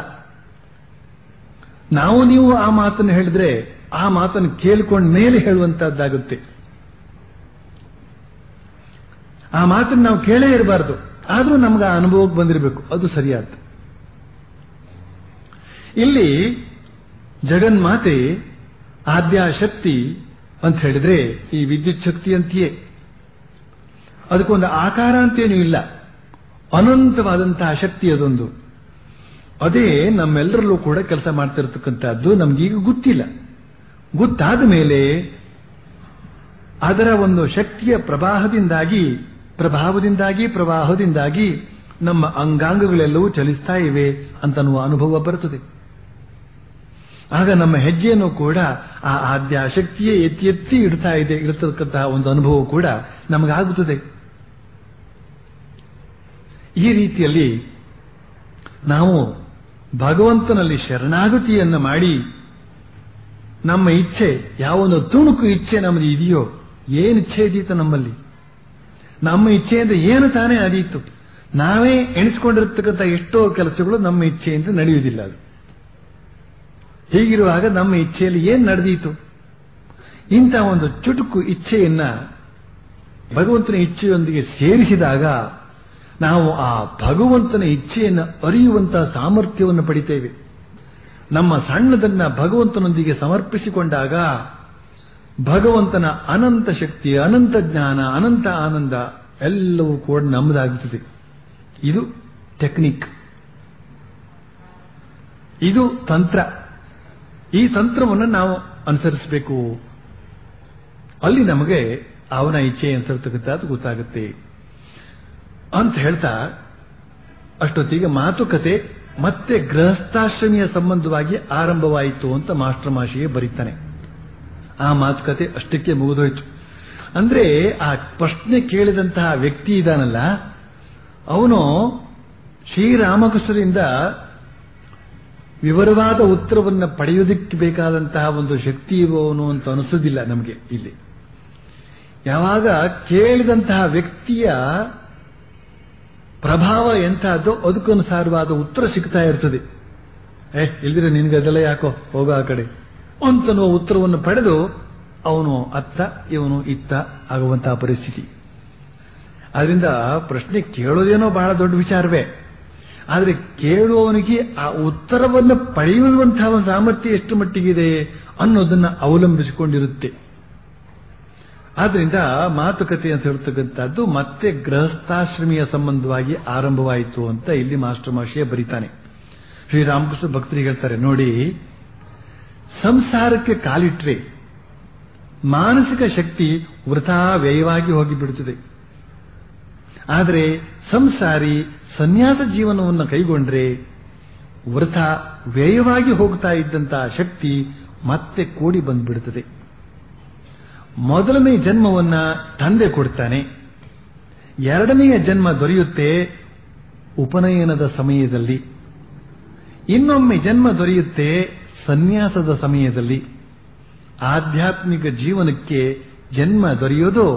ನಾವು ನೀವು ಆ ಮಾತನ್ನು ಹೇಳಿದ್ರೆ ಆ ಮಾತನ್ನು ಕೇಳಿಕೊಂಡ ಮೇಲೆ ಹೇಳುವಂತಹದ್ದಾಗುತ್ತೆ ಆ ಮಾತನ್ನು ನಾವು ಕೇಳೇ ಇರಬಾರ್ದು ಆದರೂ ನಮ್ಗೆ ಆ ಅನುಭವಕ್ಕೆ ಬಂದಿರಬೇಕು ಅದು ಸರಿಯಾದ ಇಲ್ಲಿ ಜಗನ್ಮಾತೆ ಆದ್ಯಾಶಕ್ತಿ ಅಂತ ಹೇಳಿದ್ರೆ ಈ ವಿದ್ಯುತ್ ಶಕ್ತಿ ಅಂತೆಯೇ ಅದಕ್ಕೊಂದು ಆಕಾರ ಅಂತೇನೂ ಇಲ್ಲ ಅನಂತವಾದಂತಹ ಶಕ್ತಿ ಅದೊಂದು ಅದೇ ನಮ್ಮೆಲ್ಲರಲ್ಲೂ ಕೂಡ ಕೆಲಸ ಮಾಡ್ತಿರ್ತಕ್ಕಂಥದ್ದು ನಮ್ಗೀಗ ಗೊತ್ತಿಲ್ಲ ಗೊತ್ತಾದ ಮೇಲೆ ಅದರ ಒಂದು ಶಕ್ತಿಯ ಪ್ರವಾಹದಿಂದಾಗಿ ಪ್ರಭಾವದಿಂದಾಗಿ ಪ್ರವಾಹದಿಂದಾಗಿ ನಮ್ಮ ಅಂಗಾಂಗಗಳೆಲ್ಲವೂ ಚಲಿಸ್ತಾ ಇವೆ ಅಂತನ್ನುವ ಅನುಭವ ಬರುತ್ತದೆ ಆಗ ನಮ್ಮ ಹೆಜ್ಜೆಯನ್ನು ಕೂಡ ಆ ಆದ್ಯ ಶಕ್ತಿಯೇ ಎತ್ತಿ ಎತ್ತಿ ಇಡ್ತಾ ಇದೆ ಇರತಕ್ಕಂತಹ ಒಂದು ಅನುಭವ ಕೂಡ ನಮಗಾಗುತ್ತದೆ ಈ ರೀತಿಯಲ್ಲಿ ನಾವು ಭಗವಂತನಲ್ಲಿ ಶರಣಾಗತಿಯನ್ನು ಮಾಡಿ ನಮ್ಮ ಇಚ್ಛೆ ಯಾವೊಂದು ತುಣುಕು ಇಚ್ಛೆ ನಮ್ಮದು ಇದೆಯೋ ಏನು ಇಚ್ಛೆ ಇದೀತು ನಮ್ಮಲ್ಲಿ ನಮ್ಮ ಇಚ್ಛೆಯಿಂದ ಏನು ತಾನೇ ಅದೀತು ನಾವೇ ಎಣಿಸ್ಕೊಂಡಿರ್ತಕ್ಕಂಥ ಎಷ್ಟೋ ಕೆಲಸಗಳು ನಮ್ಮ ಇಚ್ಛೆಯಿಂದ ನಡೆಯುವುದಿಲ್ಲ ಅದು ಹೀಗಿರುವಾಗ ನಮ್ಮ ಇಚ್ಛೆಯಲ್ಲಿ ಏನು ನಡೆದೀತು ಇಂಥ ಒಂದು ಚುಟುಕು ಇಚ್ಛೆಯನ್ನ ಭಗವಂತನ ಇಚ್ಛೆಯೊಂದಿಗೆ ಸೇರಿಸಿದಾಗ ನಾವು ಆ ಭಗವಂತನ ಇಚ್ಛೆಯನ್ನು ಅರಿಯುವಂತಹ ಸಾಮರ್ಥ್ಯವನ್ನು ಪಡಿತೇವೆ ನಮ್ಮ ಸಣ್ಣದನ್ನ ಭಗವಂತನೊಂದಿಗೆ ಸಮರ್ಪಿಸಿಕೊಂಡಾಗ ಭಗವಂತನ ಅನಂತ ಶಕ್ತಿ ಅನಂತ ಜ್ಞಾನ ಅನಂತ ಆನಂದ ಎಲ್ಲವೂ ಕೂಡ ನಮ್ಮದಾಗುತ್ತದೆ ಇದು ಟೆಕ್ನಿಕ್ ಇದು ತಂತ್ರ ಈ ತಂತ್ರವನ್ನು ನಾವು ಅನುಸರಿಸಬೇಕು ಅಲ್ಲಿ ನಮಗೆ ಅವನ ಇಚ್ಛೆ ಅನುಸರಿಸತಕ್ಕಂಥದ್ದು ಗೊತ್ತಾಗುತ್ತೆ ಅಂತ ಹೇಳ್ತಾ ಅಷ್ಟೊತ್ತಿಗೆ ಮಾತುಕತೆ ಮತ್ತೆ ಗೃಹಸ್ಥಾಶ್ರಮಿಯ ಸಂಬಂಧವಾಗಿ ಆರಂಭವಾಯಿತು ಅಂತ ಮಾಸ್ಟರ್ ಮಾಷಿಗೆ ಬರೀತಾನೆ ಆ ಮಾತುಕತೆ ಅಷ್ಟಕ್ಕೆ ಮುಗಿದೋಯ್ತು ಅಂದ್ರೆ ಆ ಪ್ರಶ್ನೆ ಕೇಳಿದಂತಹ ವ್ಯಕ್ತಿ ಇದಾನಲ್ಲ ಅವನು ಶ್ರೀರಾಮಕೃಷ್ಣರಿಂದ ವಿವರವಾದ ಉತ್ತರವನ್ನು ಪಡೆಯುವುದಕ್ಕೆ ಬೇಕಾದಂತಹ ಒಂದು ಶಕ್ತಿ ಇರುವವನು ಅಂತ ಅನಿಸೋದಿಲ್ಲ ನಮಗೆ ಇಲ್ಲಿ ಯಾವಾಗ ಕೇಳಿದಂತಹ ವ್ಯಕ್ತಿಯ ಪ್ರಭಾವ ಎಂತಹದ್ದು ಅದಕ್ಕನುಸಾರವಾದ ಉತ್ತರ ಸಿಗ್ತಾ ಇರ್ತದೆ ಏ ಇಲ್ದಿರ ನಿನ್ಗೆ ಅದೆಲ್ಲ ಯಾಕೋ ಹೋಗೋ ಆ ಕಡೆ ಅಂತನ್ನುವ ಉತ್ತರವನ್ನು ಪಡೆದು ಅವನು ಅತ್ತ ಇವನು ಇತ್ತ ಆಗುವಂತಹ ಪರಿಸ್ಥಿತಿ ಅದರಿಂದ ಪ್ರಶ್ನೆ ಕೇಳೋದೇನೋ ಬಹಳ ದೊಡ್ಡ ವಿಚಾರವೇ ಆದರೆ ಕೇಳುವವನಿಗೆ ಆ ಉತ್ತರವನ್ನು ಪಡೆಯುವಂತಹ ಒಂದು ಸಾಮರ್ಥ್ಯ ಎಷ್ಟು ಮಟ್ಟಿಗಿದೆ ಅನ್ನೋದನ್ನ ಅವಲಂಬಿಸಿಕೊಂಡಿರುತ್ತೆ ಆದ್ರಿಂದ ಮಾತುಕತೆ ಅಂತ ಹೇಳ್ತಕ್ಕಂಥದ್ದು ಮತ್ತೆ ಗೃಹಸ್ಥಾಶ್ರಮಿಯ ಸಂಬಂಧವಾಗಿ ಆರಂಭವಾಯಿತು ಅಂತ ಇಲ್ಲಿ ಮಾಸ್ಟರ್ ಮಾಷಿಯ ಬರೀತಾನೆ ಶ್ರೀರಾಮಕೃಷ್ಣ ಭಕ್ತರಿಗೆ ಹೇಳ್ತಾರೆ ನೋಡಿ ಸಂಸಾರಕ್ಕೆ ಕಾಲಿಟ್ರೆ ಮಾನಸಿಕ ಶಕ್ತಿ ವೃಥಾ ವ್ಯಯವಾಗಿ ಹೋಗಿಬಿಡುತ್ತದೆ ಆದರೆ ಸಂಸಾರಿ ಸನ್ಯಾಸ ಜೀವನವನ್ನು ಕೈಗೊಂಡ್ರೆ ವೃಥ ವ್ಯಯವಾಗಿ ಹೋಗ್ತಾ ಇದ್ದಂತಹ ಶಕ್ತಿ ಮತ್ತೆ ಕೂಡಿ ಬಂದ್ಬಿಡುತ್ತದೆ ಮೊದಲನೇ ಜನ್ಮವನ್ನ ತಂದೆ ಕೊಡ್ತಾನೆ ಎರಡನೆಯ ಜನ್ಮ ದೊರೆಯುತ್ತೆ ಉಪನಯನದ ಸಮಯದಲ್ಲಿ ಇನ್ನೊಮ್ಮೆ ಜನ್ಮ ದೊರೆಯುತ್ತೆ ಸನ್ಯಾಸದ ಸಮಯದಲ್ಲಿ ಆಧ್ಯಾತ್ಮಿಕ ಜೀವನಕ್ಕೆ ಜನ್ಮ ದೊರೆಯೋದು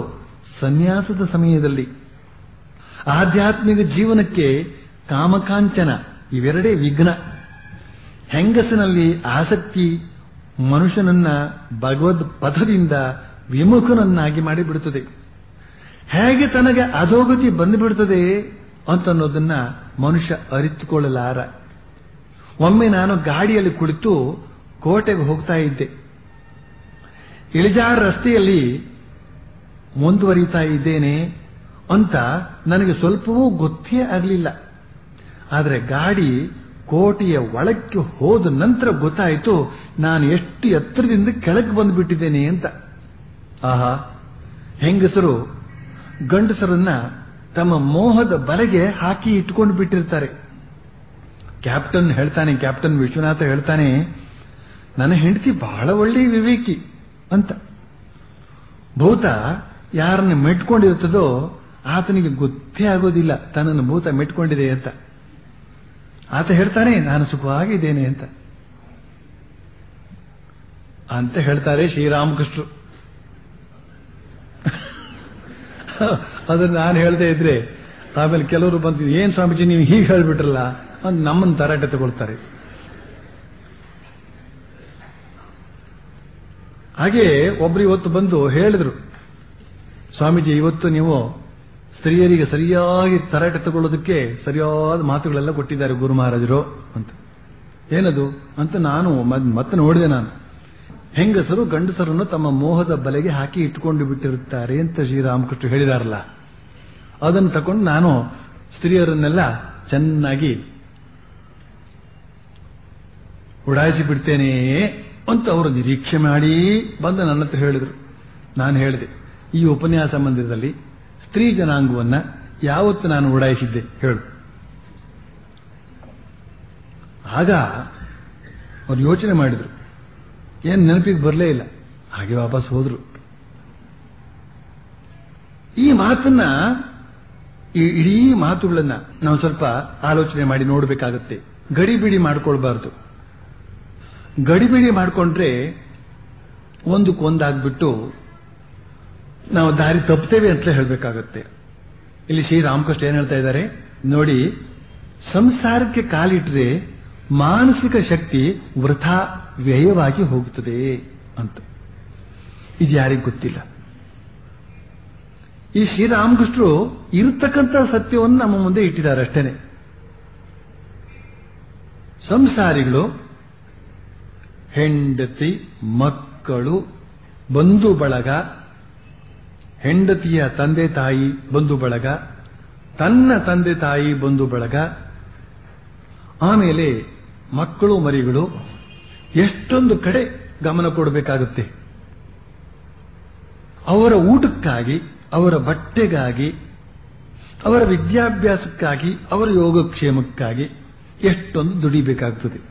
ಸನ್ಯಾಸದ ಸಮಯದಲ್ಲಿ ಆಧ್ಯಾತ್ಮಿಕ ಜೀವನಕ್ಕೆ ಕಾಮಕಾಂಚನ ಇವೆರಡೇ ವಿಘ್ನ ಹೆಂಗಸಿನಲ್ಲಿ ಆಸಕ್ತಿ ಮನುಷ್ಯನನ್ನ ಭಗವದ್ ಪಥದಿಂದ ವಿಮುಖನನ್ನಾಗಿ ಮಾಡಿಬಿಡುತ್ತದೆ ಹೇಗೆ ತನಗೆ ಅಧೋಗತಿ ಬಂದುಬಿಡುತ್ತದೆ ಅಂತನ್ನೋದನ್ನ ಮನುಷ್ಯ ಅರಿತುಕೊಳ್ಳಲಾರ ಒಮ್ಮೆ ನಾನು ಗಾಡಿಯಲ್ಲಿ ಕುಳಿತು ಕೋಟೆಗೆ ಹೋಗ್ತಾ ಇದ್ದೆ ಇಳಿಜಾರ ರಸ್ತೆಯಲ್ಲಿ ಮುಂದುವರಿತಾ ಇದ್ದೇನೆ ಅಂತ ನನಗೆ ಸ್ವಲ್ಪವೂ ಗೊತ್ತೇ ಆಗಲಿಲ್ಲ ಆದರೆ ಗಾಡಿ ಕೋಟೆಯ ಒಳಕ್ಕೆ ಹೋದ ನಂತರ ಗೊತ್ತಾಯಿತು ನಾನು ಎಷ್ಟು ಎತ್ತರದಿಂದ ಕೆಳಗೆ ಬಂದುಬಿಟ್ಟಿದ್ದೇನೆ ಅಂತ ಆಹಾ ಹೆಂಗಸರು ಗಂಡಸರನ್ನ ತಮ್ಮ ಮೋಹದ ಬಲೆಗೆ ಹಾಕಿ ಇಟ್ಕೊಂಡು ಬಿಟ್ಟಿರ್ತಾರೆ ಕ್ಯಾಪ್ಟನ್ ಹೇಳ್ತಾನೆ ಕ್ಯಾಪ್ಟನ್ ವಿಶ್ವನಾಥ ಹೇಳ್ತಾನೆ ನನ್ನ ಹೆಂಡತಿ ಬಹಳ ಒಳ್ಳೆಯ ವಿವೇಕಿ ಅಂತ ಭೂತ ಯಾರನ್ನ ಮೆಟ್ಕೊಂಡಿರ್ತದೋ ಆತನಿಗೆ ಗೊತ್ತೇ ಆಗೋದಿಲ್ಲ ತನ್ನನ್ನು ಭೂತ ಮೆಟ್ಕೊಂಡಿದೆ ಅಂತ ಆತ ಹೇಳ್ತಾನೆ ನಾನು ಸುಖವಾಗಿದ್ದೇನೆ ಅಂತ ಅಂತ ಹೇಳ್ತಾರೆ ಶ್ರೀರಾಮಕೃಷ್ಣರು ಅದನ್ನ ನಾನು ಹೇಳ್ತಾ ಇದ್ರೆ ಆಮೇಲೆ ಕೆಲವರು ಬಂದು ಏನ್ ಸ್ವಾಮೀಜಿ ನೀವು ಹೀಗೆ ಹೇಳ್ಬಿಟ್ರಲ್ಲ ಅಂತ ನಮ್ಮನ್ನು ತರಾಟೆ ತಗೊಳ್ತಾರೆ ಹಾಗೆ ಒಬ್ರು ಇವತ್ತು ಬಂದು ಹೇಳಿದ್ರು ಸ್ವಾಮೀಜಿ ಇವತ್ತು ನೀವು ಸ್ತ್ರೀಯರಿಗೆ ಸರಿಯಾಗಿ ತರಾಟೆ ತಗೊಳ್ಳೋದಕ್ಕೆ ಸರಿಯಾದ ಮಾತುಗಳೆಲ್ಲ ಕೊಟ್ಟಿದ್ದಾರೆ ಗುರು ಮಹಾರಾಜರು ಅಂತ ಏನದು ಅಂತ ನಾನು ಮತ್ತೆ ನೋಡಿದೆ ನಾನು ಹೆಂಗಸರು ಗಂಡಸರನ್ನು ತಮ್ಮ ಮೋಹದ ಬಲೆಗೆ ಹಾಕಿ ಇಟ್ಟುಕೊಂಡು ಬಿಟ್ಟಿರುತ್ತಾರೆ ಅಂತ ಶ್ರೀರಾಮಕೃಷ್ಣ ಹೇಳಿದಾರಲ್ಲ ಅದನ್ನು ತಕೊಂಡು ನಾನು ಸ್ತ್ರೀಯರನ್ನೆಲ್ಲ ಚೆನ್ನಾಗಿ ಉಡಾಯಿಸಿ ಬಿಡ್ತೇನೆ ಅಂತ ಅವರು ನಿರೀಕ್ಷೆ ಮಾಡಿ ಬಂದು ನನ್ನ ಹತ್ರ ಹೇಳಿದರು ನಾನು ಹೇಳಿದೆ ಈ ಉಪನ್ಯಾಸ ಮಂದಿರದಲ್ಲಿ ಸ್ತ್ರೀ ಜನಾಂಗವನ್ನ ಯಾವತ್ತು ನಾನು ಉಡಾಯಿಸಿದ್ದೆ ಹೇಳು ಆಗ ಅವ್ರು ಯೋಚನೆ ಮಾಡಿದ್ರು ಏನು ನೆನಪಿಗೆ ಬರಲೇ ಇಲ್ಲ ಹಾಗೆ ವಾಪಸ್ ಹೋದ್ರು ಈ ಮಾತನ್ನ ಈ ಇಡೀ ಮಾತುಗಳನ್ನ ನಾವು ಸ್ವಲ್ಪ ಆಲೋಚನೆ ಮಾಡಿ ನೋಡಬೇಕಾಗತ್ತೆ ಗಡಿಬಿಡಿ ಮಾಡ್ಕೊಳ್ಬಾರ್ದು ಗಡಿಬಿಡಿ ಮಾಡಿಕೊಂಡ್ರೆ ಒಂದಕ್ಕೊಂದಾಗ್ಬಿಟ್ಟು ನಾವು ದಾರಿ ತಪ್ಪುತ್ತೇವೆ ಅಂತಲೇ ಹೇಳಬೇಕಾಗತ್ತೆ ಇಲ್ಲಿ ಶ್ರೀರಾಮಕೃಷ್ಣ ಏನ್ ಹೇಳ್ತಾ ಇದ್ದಾರೆ ನೋಡಿ ಸಂಸಾರಕ್ಕೆ ಕಾಲಿಟ್ರೆ ಮಾನಸಿಕ ಶಕ್ತಿ ವೃಥಾ ವ್ಯಯವಾಗಿ ಹೋಗುತ್ತದೆ ಅಂತ ಇದು ಯಾರಿಗೂ ಗೊತ್ತಿಲ್ಲ ಈ ಶ್ರೀರಾಮಕೃಷ್ಣರು ಇರತಕ್ಕಂಥ ಸತ್ಯವನ್ನು ನಮ್ಮ ಮುಂದೆ ಇಟ್ಟಿದ್ದಾರೆ ಅಷ್ಟೇನೆ ಸಂಸಾರಿಗಳು ಹೆಂಡತಿ ಮಕ್ಕಳು ಬಂಧು ಬಳಗ ಹೆಂಡತಿಯ ತಂದೆ ತಾಯಿ ಬಂಧು ಬಳಗ ತನ್ನ ತಂದೆ ತಾಯಿ ಬಂಧು ಬಳಗ ಆಮೇಲೆ ಮಕ್ಕಳು ಮರಿಗಳು ಎಷ್ಟೊಂದು ಕಡೆ ಗಮನ ಕೊಡಬೇಕಾಗುತ್ತೆ ಅವರ ಊಟಕ್ಕಾಗಿ ಅವರ ಬಟ್ಟೆಗಾಗಿ ಅವರ ವಿದ್ಯಾಭ್ಯಾಸಕ್ಕಾಗಿ ಅವರ ಯೋಗಕ್ಷೇಮಕ್ಕಾಗಿ ಎಷ್ಟೊಂದು ದುಡಿಬೇಕಾಗ್ತದೆ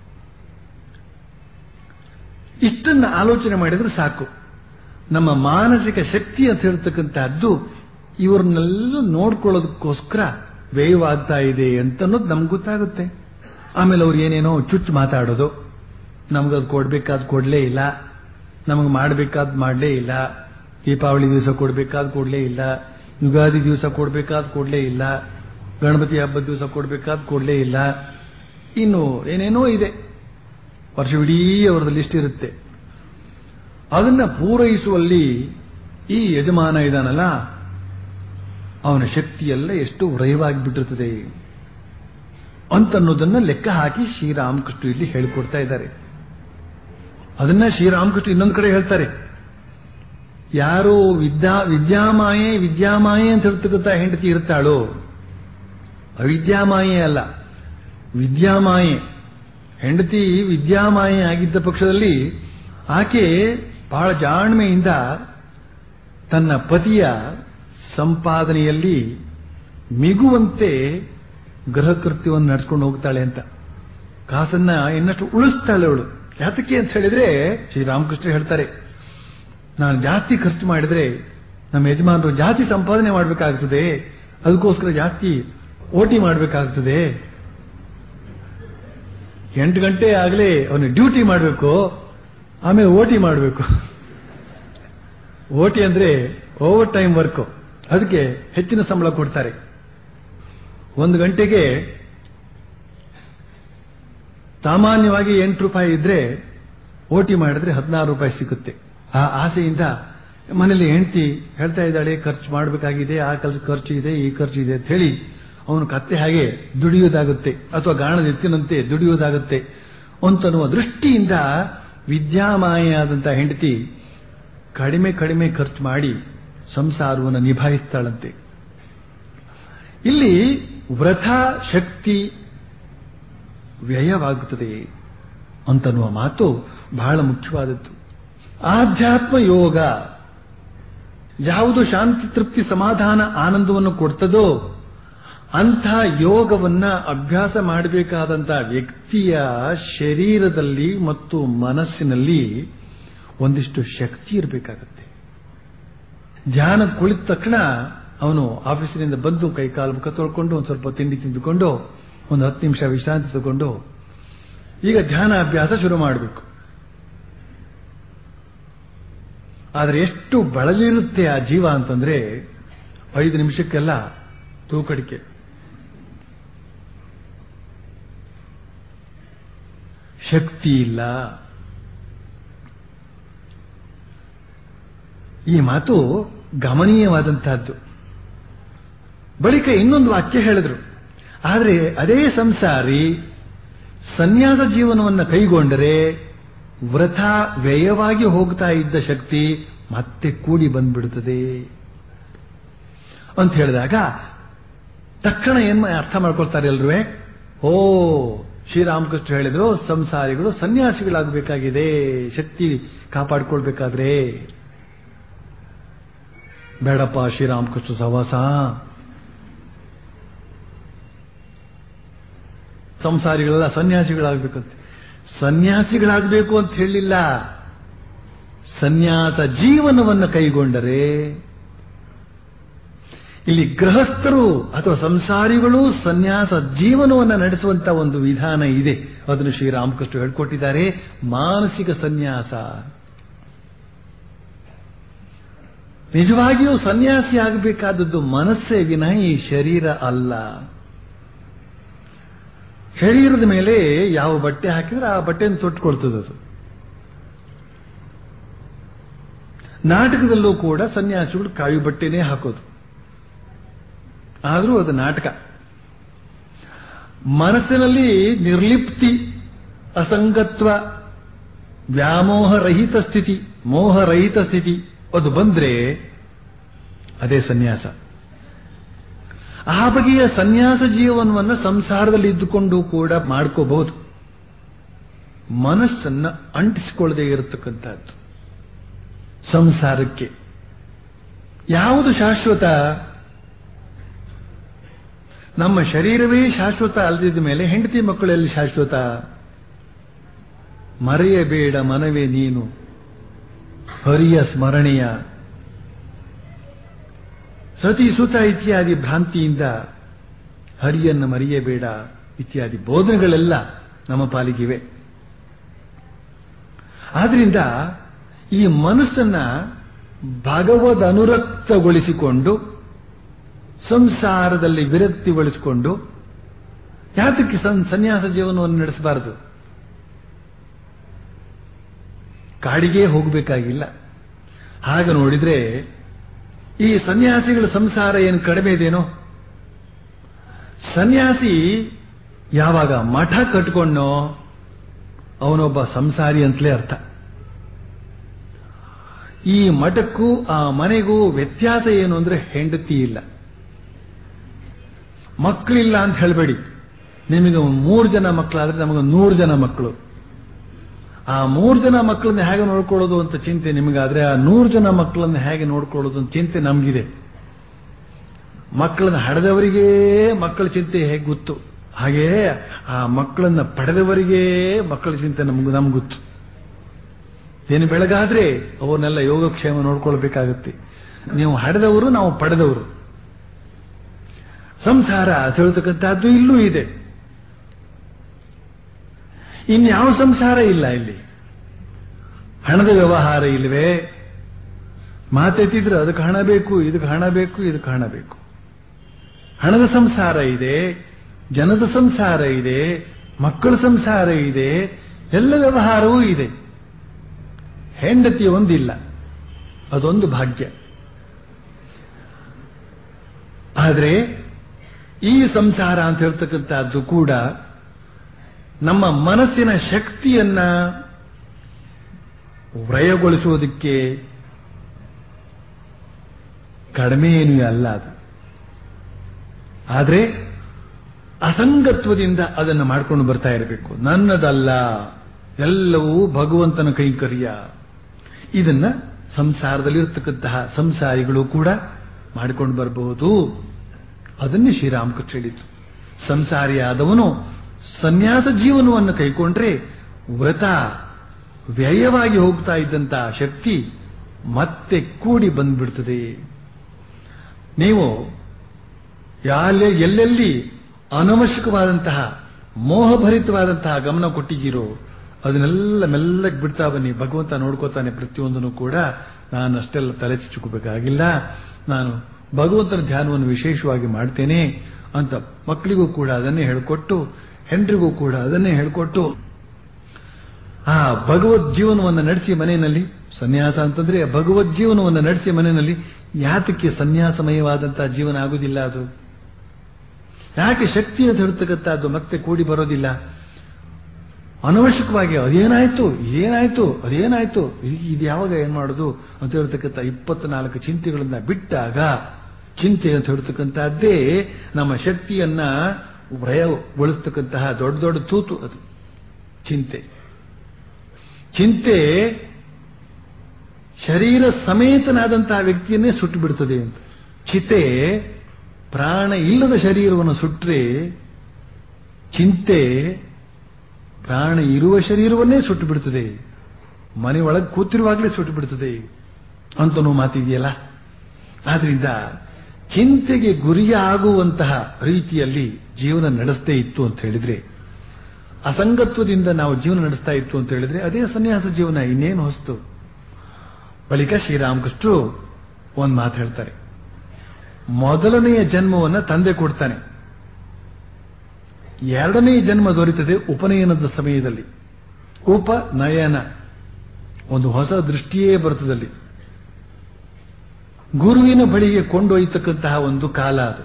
ಇಷ್ಟನ್ನ ಆಲೋಚನೆ ಮಾಡಿದ್ರೆ ಸಾಕು ನಮ್ಮ ಮಾನಸಿಕ ಶಕ್ತಿ ಅಂತ ಹೇಳ್ತಕ್ಕಂಥದ್ದು ಇವ್ರನ್ನೆಲ್ಲ ನೋಡ್ಕೊಳ್ಳೋದಕ್ಕೋಸ್ಕರ ವ್ಯಯವಾಗ್ತಾ ಇದೆ ಅಂತ ಅನ್ನೋದು ನಮ್ಗೆ ಗೊತ್ತಾಗುತ್ತೆ ಆಮೇಲೆ ಅವ್ರು ಏನೇನೋ ಚುಚ್ಚು ಮಾತಾಡೋದು ನಮಗದು ಕೊಡ್ಬೇಕಾದ್ ಕೊಡ್ಲೇ ಇಲ್ಲ ನಮಗೆ ಮಾಡಬೇಕಾದ್ ಮಾಡಲೇ ಇಲ್ಲ ದೀಪಾವಳಿ ದಿವಸ ಕೊಡ್ಬೇಕಾದ್ ಕೊಡ್ಲೇ ಇಲ್ಲ ಯುಗಾದಿ ದಿವಸ ಕೊಡ್ಬೇಕಾದ್ ಕೊಡ್ಲೇ ಇಲ್ಲ ಗಣಪತಿ ಹಬ್ಬದ ದಿವಸ ಕೊಡ್ಬೇಕಾದ್ ಕೊಡ್ಲೇ ಇಲ್ಲ ಇನ್ನು ಏನೇನೋ ಇದೆ ವರ್ಷವಿಡೀ ಅವರದ್ದು ಲಿಸ್ಟ್ ಇರುತ್ತೆ ಅದನ್ನ ಪೂರೈಸುವಲ್ಲಿ ಈ ಯಜಮಾನ ಇದಾನಲ್ಲ ಅವನ ಶಕ್ತಿಯೆಲ್ಲ ಎಷ್ಟು ವ್ರಯವಾಗಿಬಿಟ್ಟಿರ್ತದೆ ಅಂತನ್ನೋದನ್ನ ಲೆಕ್ಕ ಹಾಕಿ ಶ್ರೀರಾಮಕೃಷ್ಣ ಇಲ್ಲಿ ಹೇಳಿಕೊಡ್ತಾ ಇದ್ದಾರೆ ಅದನ್ನ ಶ್ರೀರಾಮಕೃಷ್ಣ ಇನ್ನೊಂದು ಕಡೆ ಹೇಳ್ತಾರೆ ಯಾರೋ ವಿದ್ಯಾ ವಿದ್ಯಾಮಾಯೆ ವಿದ್ಯಾಮಾಯೆ ಅಂತ ಹೇಳ್ತಕ್ಕಂಥ ಹೆಂಡತಿ ಇರ್ತಾಳೋ ಅವಿದ್ಯಾಮಾಯೆ ಅಲ್ಲ ವಿದ್ಯಾಮಾಯೆ ಹೆಂಡತಿ ವಿದ್ಯಾಮಾಯೆ ಆಗಿದ್ದ ಪಕ್ಷದಲ್ಲಿ ಆಕೆ ಬಹಳ ಜಾಣ್ಮೆಯಿಂದ ತನ್ನ ಪತಿಯ ಸಂಪಾದನೆಯಲ್ಲಿ ಮಿಗುವಂತೆ ಗೃಹ ಕೃತ್ಯವನ್ನು ನಡ್ಸ್ಕೊಂಡು ಹೋಗ್ತಾಳೆ ಅಂತ ಕಾಸನ್ನ ಇನ್ನಷ್ಟು ಉಳಿಸ್ತಾಳೆ ಅವಳು ಯಾತಕ್ಕೆ ಅಂತ ಹೇಳಿದ್ರೆ ಶ್ರೀರಾಮಕೃಷ್ಣ ಹೇಳ್ತಾರೆ ನಾನು ಜಾಸ್ತಿ ಖರ್ಚು ಮಾಡಿದ್ರೆ ನಮ್ಮ ಯಜಮಾನರು ಜಾಸ್ತಿ ಸಂಪಾದನೆ ಮಾಡಬೇಕಾಗ್ತದೆ ಅದಕ್ಕೋಸ್ಕರ ಜಾಸ್ತಿ ಓಟಿ ಮಾಡಬೇಕಾಗ್ತದೆ ಎಂಟು ಗಂಟೆ ಆಗಲೇ ಅವನು ಡ್ಯೂಟಿ ಮಾಡಬೇಕು ಆಮೇಲೆ ಓಟಿ ಮಾಡಬೇಕು ಓಟಿ ಅಂದ್ರೆ ಓವರ್ ಟೈಮ್ ವರ್ಕ್ ಅದಕ್ಕೆ ಹೆಚ್ಚಿನ ಸಂಬಳ ಕೊಡ್ತಾರೆ ಒಂದು ಗಂಟೆಗೆ ಸಾಮಾನ್ಯವಾಗಿ ಎಂಟು ರೂಪಾಯಿ ಇದ್ರೆ ಓಟಿ ಮಾಡಿದ್ರೆ ಹದಿನಾರು ರೂಪಾಯಿ ಸಿಗುತ್ತೆ ಆ ಆಸೆಯಿಂದ ಮನೇಲಿ ಹೆಂಡತಿ ಹೇಳ್ತಾ ಇದ್ದಾಳೆ ಖರ್ಚು ಮಾಡಬೇಕಾಗಿದೆ ಆ ಖರ್ಚು ಖರ್ಚು ಇದೆ ಈ ಖರ್ಚು ಇದೆ ಅಂತ ಹೇಳಿ ಅವನು ಕತ್ತೆ ಹಾಗೆ ದುಡಿಯುವುದಾಗುತ್ತೆ ಅಥವಾ ಗಾಣದ ಎತ್ತಿನಂತೆ ದುಡಿಯುವುದಾಗುತ್ತೆ ಅಂತನ್ನುವ ದೃಷ್ಟಿಯಿಂದ ವಿದ್ಯಾಮಾಯಾದಂಥ ಹೆಂಡತಿ ಕಡಿಮೆ ಕಡಿಮೆ ಖರ್ಚು ಮಾಡಿ ಸಂಸಾರವನ್ನು ನಿಭಾಯಿಸ್ತಾಳಂತೆ ಇಲ್ಲಿ ವ್ರತ ಶಕ್ತಿ ವ್ಯಯವಾಗುತ್ತದೆ ಅಂತನ್ನುವ ಮಾತು ಬಹಳ ಮುಖ್ಯವಾದದ್ದು ಆಧ್ಯಾತ್ಮ ಯೋಗ ಯಾವುದು ಶಾಂತಿ ತೃಪ್ತಿ ಸಮಾಧಾನ ಆನಂದವನ್ನು ಕೊಡ್ತದೋ ಅಂಥ ಯೋಗವನ್ನ ಅಭ್ಯಾಸ ಮಾಡಬೇಕಾದಂಥ ವ್ಯಕ್ತಿಯ ಶರೀರದಲ್ಲಿ ಮತ್ತು ಮನಸ್ಸಿನಲ್ಲಿ ಒಂದಿಷ್ಟು ಶಕ್ತಿ ಇರಬೇಕಾಗತ್ತೆ ಧ್ಯಾನ ಕುಳಿತ ತಕ್ಷಣ ಅವನು ಆಫೀಸಿನಿಂದ ಬಂದು ಕೈಕಾಲು ಮುಖ ತೊಳ್ಕೊಂಡು ಒಂದು ಸ್ವಲ್ಪ ತಿಂಡಿ ತಿಂದುಕೊಂಡು ಒಂದು ಹತ್ತು ನಿಮಿಷ ವಿಶ್ರಾಂತಿ ತಗೊಂಡು ಈಗ ಧ್ಯಾನ ಅಭ್ಯಾಸ ಶುರು ಮಾಡಬೇಕು ಆದರೆ ಎಷ್ಟು ಬಳಲಿರುತ್ತೆ ಆ ಜೀವ ಅಂತಂದ್ರೆ ಐದು ನಿಮಿಷಕ್ಕೆಲ್ಲ ತೂಕಡಿಕೆ ಶಕ್ತಿ ಇಲ್ಲ ಈ ಮಾತು ಗಮನೀಯವಾದಂತಹದ್ದು ಬಳಿಕ ಇನ್ನೊಂದು ವಾಕ್ಯ ಹೇಳಿದ್ರು ಆದರೆ ಅದೇ ಸಂಸಾರಿ ಸನ್ಯಾಸ ಜೀವನವನ್ನು ಕೈಗೊಂಡರೆ ವ್ರತ ವ್ಯಯವಾಗಿ ಹೋಗ್ತಾ ಇದ್ದ ಶಕ್ತಿ ಮತ್ತೆ ಕೂಡಿ ಬಂದ್ಬಿಡುತ್ತದೆ ಅಂತ ಹೇಳಿದಾಗ ತಕ್ಷಣ ಏನ್ ಅರ್ಥ ಮಾಡ್ಕೊಳ್ತಾರೆ ಎಲ್ರೂ ಓ ಶ್ರೀರಾಮಕೃಷ್ಣ ಹೇಳಿದ್ರು ಸಂಸಾರಿಗಳು ಸನ್ಯಾಸಿಗಳಾಗಬೇಕಾಗಿದೆ ಶಕ್ತಿ ಕಾಪಾಡಿಕೊಳ್ಬೇಕಾದ್ರೆ ಬೇಡಪ್ಪ ಶ್ರೀರಾಮಕೃಷ್ಣ ಸವಾಸ ಸಂಸಾರಿಗಳೆಲ್ಲ ಸನ್ಯಾಸಿಗಳಾಗಬೇಕಂತೆ ಸನ್ಯಾಸಿಗಳಾಗಬೇಕು ಅಂತ ಹೇಳಿಲ್ಲ ಸನ್ಯಾಸ ಜೀವನವನ್ನು ಕೈಗೊಂಡರೆ ಇಲ್ಲಿ ಗೃಹಸ್ಥರು ಅಥವಾ ಸಂಸಾರಿಗಳು ಸನ್ಯಾಸ ಜೀವನವನ್ನು ನಡೆಸುವಂತ ಒಂದು ವಿಧಾನ ಇದೆ ಅದನ್ನು ಶ್ರೀರಾಮಕೃಷ್ಣ ಹೇಳ್ಕೊಟ್ಟಿದ್ದಾರೆ ಮಾನಸಿಕ ಸನ್ಯಾಸ ನಿಜವಾಗಿಯೂ ಸನ್ಯಾಸಿ ಆಗಬೇಕಾದದ್ದು ಮನಸ್ಸೇ ವಿನಃ ಈ ಶರೀರ ಅಲ್ಲ ಶರೀರದ ಮೇಲೆ ಯಾವ ಬಟ್ಟೆ ಹಾಕಿದ್ರೆ ಆ ಬಟ್ಟೆಯನ್ನು ತೊಟ್ಟುಕೊಳ್ತದದು ನಾಟಕದಲ್ಲೂ ಕೂಡ ಸನ್ಯಾಸಿಗಳು ಕಾವಿ ಬಟ್ಟೆನೇ ಹಾಕೋದು ಆದರೂ ಅದು ನಾಟಕ ಮನಸ್ಸಿನಲ್ಲಿ ನಿರ್ಲಿಪ್ತಿ ಅಸಂಗತ್ವ ವ್ಯಾಮೋಹರಹಿತ ಸ್ಥಿತಿ ಮೋಹರಹಿತ ಸ್ಥಿತಿ ಅದು ಬಂದ್ರೆ ಅದೇ ಸನ್ಯಾಸ ಆ ಬಗೆಯ ಸನ್ಯಾಸ ಜೀವನವನ್ನು ಸಂಸಾರದಲ್ಲಿ ಇದ್ದುಕೊಂಡು ಕೂಡ ಮಾಡ್ಕೋಬಹುದು ಮನಸ್ಸನ್ನ ಅಂಟಿಸಿಕೊಳ್ಳದೆ ಇರತಕ್ಕಂಥದ್ದು ಸಂಸಾರಕ್ಕೆ ಯಾವುದು ಶಾಶ್ವತ ನಮ್ಮ ಶರೀರವೇ ಶಾಶ್ವತ ಅಲ್ಲದಿದ್ದ ಮೇಲೆ ಹೆಂಡತಿ ಮಕ್ಕಳಲ್ಲಿ ಶಾಶ್ವತ ಮರೆಯಬೇಡ ಮನವೇ ನೀನು ಹರಿಯ ಸ್ಮರಣೆಯ ಸತಿ ಸುತ ಇತ್ಯಾದಿ ಭ್ರಾಂತಿಯಿಂದ ಹರಿಯನ್ನು ಮರೆಯಬೇಡ ಇತ್ಯಾದಿ ಬೋಧನೆಗಳೆಲ್ಲ ನಮ್ಮ ಪಾಲಿಗಿವೆ ಆದ್ರಿಂದ ಈ ಮನಸ್ಸನ್ನ ಭಗವದ್ ಅನುರಕ್ತಗೊಳಿಸಿಕೊಂಡು ಸಂಸಾರದಲ್ಲಿ ವಿರಕ್ತಿಗೊಳಿಸಿಕೊಂಡು ಯಾತಕ್ಕೆ ಸನ್ಯಾಸ ಜೀವನವನ್ನು ನಡೆಸಬಾರದು ಕಾಡಿಗೆ ಹೋಗಬೇಕಾಗಿಲ್ಲ ಹಾಗೆ ನೋಡಿದ್ರೆ ಈ ಸನ್ಯಾಸಿಗಳ ಸಂಸಾರ ಏನು ಕಡಿಮೆ ಇದೇನೋ ಸನ್ಯಾಸಿ ಯಾವಾಗ ಮಠ ಕಟ್ಕೊಂಡೋ ಅವನೊಬ್ಬ ಸಂಸಾರಿ ಅಂತಲೇ ಅರ್ಥ ಈ ಮಠಕ್ಕೂ ಆ ಮನೆಗೂ ವ್ಯತ್ಯಾಸ ಏನು ಅಂದ್ರೆ ಹೆಂಡತಿ ಇಲ್ಲ ಮಕ್ಕಳಿಲ್ಲ ಅಂತ ಹೇಳಬೇಡಿ ನಿಮಗೆ ಮೂರು ಜನ ಮಕ್ಕಳಾದ್ರೆ ನಮಗೆ ನೂರು ಜನ ಮಕ್ಕಳು ಆ ಮೂರು ಜನ ಮಕ್ಕಳನ್ನ ಹೇಗೆ ನೋಡ್ಕೊಳ್ಳೋದು ಅಂತ ಚಿಂತೆ ನಿಮಗಾದ್ರೆ ಆ ನೂರು ಜನ ಮಕ್ಕಳನ್ನ ಹೇಗೆ ನೋಡ್ಕೊಳ್ಳೋದು ಅಂತ ಚಿಂತೆ ನಮಗಿದೆ ಮಕ್ಕಳನ್ನ ಹಡೆದವರಿಗೇ ಮಕ್ಕಳ ಚಿಂತೆ ಹೇಗೆ ಗೊತ್ತು ಹಾಗೇ ಆ ಮಕ್ಕಳನ್ನ ಪಡೆದವರಿಗೇ ಮಕ್ಕಳ ಚಿಂತೆ ನಮ್ಗೆ ನಮ್ಗೆ ಗೊತ್ತು ಏನು ಬೆಳಗಾದ್ರೆ ಅವನ್ನೆಲ್ಲ ಯೋಗಕ್ಷೇಮ ನೋಡ್ಕೊಳ್ಬೇಕಾಗತ್ತೆ ನೀವು ಹಡೆದವರು ನಾವು ಪಡೆದವರು ಸಂಸಾರ ತಿಳ್ತಕ್ಕಂಥದ್ದು ಇಲ್ಲೂ ಇದೆ ಇನ್ಯಾವ ಸಂಸಾರ ಇಲ್ಲ ಇಲ್ಲಿ ಹಣದ ವ್ಯವಹಾರ ಇಲ್ವೇ ಮಾತೆತ್ತಿದ್ರೆ ಅದಕ್ಕೆ ಹಣ ಬೇಕು ಇದಕ್ಕೆ ಹಣ ಬೇಕು ಇದಕ್ಕೆ ಹಣ ಬೇಕು ಹಣದ ಸಂಸಾರ ಇದೆ ಜನದ ಸಂಸಾರ ಇದೆ ಮಕ್ಕಳ ಸಂಸಾರ ಇದೆ ಎಲ್ಲ ವ್ಯವಹಾರವೂ ಇದೆ ಹೆಂಡತಿ ಒಂದಿಲ್ಲ ಅದೊಂದು ಭಾಗ್ಯ ಆದರೆ ಈ ಸಂಸಾರ ಅಂತ ಹೇಳ್ತಕ್ಕಂಥದ್ದು ಕೂಡ ನಮ್ಮ ಮನಸ್ಸಿನ ಶಕ್ತಿಯನ್ನ ವ್ರಯಗೊಳಿಸುವುದಕ್ಕೆ ಕಡಿಮೆ ಏನೂ ಅಲ್ಲ ಅದು ಆದರೆ ಅಸಂಗತ್ವದಿಂದ ಅದನ್ನು ಮಾಡ್ಕೊಂಡು ಬರ್ತಾ ಇರಬೇಕು ನನ್ನದಲ್ಲ ಎಲ್ಲವೂ ಭಗವಂತನ ಕೈಂಕರ್ಯ ಇದನ್ನ ಸಂಸಾರದಲ್ಲಿರ್ತಕ್ಕಂತಹ ಸಂಸಾರಿಗಳು ಕೂಡ ಮಾಡಿಕೊಂಡು ಬರಬಹುದು ಅದನ್ನೇ ಶ್ರೀರಾಮಕೃಷ್ಣ ಹೇಳಿತು ಸಂಸಾರಿಯಾದವನು ಸನ್ಯಾಸ ಜೀವನವನ್ನು ಕೈಕೊಂಡ್ರೆ ವ್ರತ ವ್ಯಯವಾಗಿ ಹೋಗ್ತಾ ಇದ್ದಂತಹ ಶಕ್ತಿ ಮತ್ತೆ ಕೂಡಿ ಬಂದ್ಬಿಡ್ತದೆ ನೀವು ಯಾಲೆ ಎಲ್ಲೆಲ್ಲಿ ಅನವಶ್ಯಕವಾದಂತಹ ಮೋಹಭರಿತವಾದಂತಹ ಗಮನ ಕೊಟ್ಟಿದ್ದೀರೋ ಅದನ್ನೆಲ್ಲ ಮೆಲ್ಲಗೆ ಬಿಡ್ತಾ ಬನ್ನಿ ಭಗವಂತ ನೋಡ್ಕೋತಾನೆ ಪ್ರತಿಯೊಂದನ್ನು ಕೂಡ ನಾನು ಅಷ್ಟೆಲ್ಲ ತಲೆ ಚಿಚ್ಚುಕೋಬೇಕಾಗಿಲ್ಲ ನಾನು ಭಗವಂತನ ಧ್ಯಾನವನ್ನು ವಿಶೇಷವಾಗಿ ಮಾಡ್ತೇನೆ ಅಂತ ಮಕ್ಕಳಿಗೂ ಕೂಡ ಅದನ್ನೇ ಹೇಳಿಕೊಟ್ಟು ಹೆಂಡ್ರಿಗೂ ಕೂಡ ಅದನ್ನೇ ಹೇಳಿಕೊಟ್ಟು ಆ ಭಗವದ್ ಜೀವನವನ್ನು ನಡೆಸಿ ಮನೆಯಲ್ಲಿ ಸನ್ಯಾಸ ಅಂತಂದ್ರೆ ಭಗವದ್ ಜೀವನವನ್ನು ನಡೆಸಿ ಮನೆಯಲ್ಲಿ ಯಾತಕ್ಕೆ ಸನ್ಯಾಸಮಯವಾದಂತಹ ಜೀವನ ಆಗುವುದಿಲ್ಲ ಅದು ಯಾಕೆ ಶಕ್ತಿ ಅಂತ ಹೇಳ್ತಕ್ಕಂಥದ್ದು ಮತ್ತೆ ಕೂಡಿ ಬರೋದಿಲ್ಲ ಅನವಶ್ಯಕವಾಗಿ ಅದೇನಾಯ್ತು ಏನಾಯ್ತು ಅದೇನಾಯ್ತು ಇದು ಯಾವಾಗ ಏನ್ ಮಾಡೋದು ಅಂತ ಹೇಳ್ತಕ್ಕಂಥ ಇಪ್ಪತ್ನಾಲ್ಕು ಚಿಂತೆಗಳನ್ನ ಬಿಟ್ಟಾಗ ಚಿಂತೆ ಅಂತ ಹೇಳ್ತಕ್ಕಂಥದ್ದೇ ನಮ್ಮ ಶಕ್ತಿಯನ್ನ ವ್ರಯಗೊಳಿಸ್ತಕ್ಕಂತಹ ದೊಡ್ಡ ದೊಡ್ಡ ತೂತು ಅದು ಚಿಂತೆ ಚಿಂತೆ ಶರೀರ ಸಮೇತನಾದಂತಹ ವ್ಯಕ್ತಿಯನ್ನೇ ಸುಟ್ಟು ಬಿಡುತ್ತದೆ ಅಂತ ಚಿತೆ ಪ್ರಾಣ ಇಲ್ಲದ ಶರೀರವನ್ನು ಸುಟ್ಟರೆ ಚಿಂತೆ ಪ್ರಾಣ ಇರುವ ಶರೀರವನ್ನೇ ಸುಟ್ಟು ಬಿಡುತ್ತದೆ ಮನೆಯೊಳಗೆ ಕೂತಿರುವಾಗಲೇ ಸುಟ್ಟು ಬಿಡುತ್ತದೆ ಅಂತನೂ ಮಾತಿದೆಯಲ್ಲ ಆದ್ರಿಂದ ಚಿಂತೆಗೆ ಗುರಿಯಾಗುವಂತಹ ರೀತಿಯಲ್ಲಿ ಜೀವನ ನಡೆಸದೇ ಇತ್ತು ಅಂತ ಹೇಳಿದ್ರೆ ಅಸಂಗತ್ವದಿಂದ ನಾವು ಜೀವನ ನಡೆಸ್ತಾ ಇತ್ತು ಅಂತ ಹೇಳಿದ್ರೆ ಅದೇ ಸನ್ಯಾಸ ಜೀವನ ಇನ್ನೇನು ಹೊಸ್ತು ಬಳಿಕ ಶ್ರೀರಾಮಕೃಷ್ಣರು ಒಂದು ಮಾತು ಹೇಳ್ತಾರೆ ಮೊದಲನೆಯ ಜನ್ಮವನ್ನ ತಂದೆ ಕೊಡ್ತಾನೆ ಎರಡನೇ ಜನ್ಮ ದೊರೆತದೆ ಉಪನಯನದ ಸಮಯದಲ್ಲಿ ಉಪನಯನ ಒಂದು ಹೊಸ ದೃಷ್ಟಿಯೇ ಬರ್ತದಲ್ಲಿ ಗುರುವಿನ ಬಳಿಗೆ ಕೊಂಡೊಯ್ತಕ್ಕಂತಹ ಒಂದು ಕಾಲ ಅದು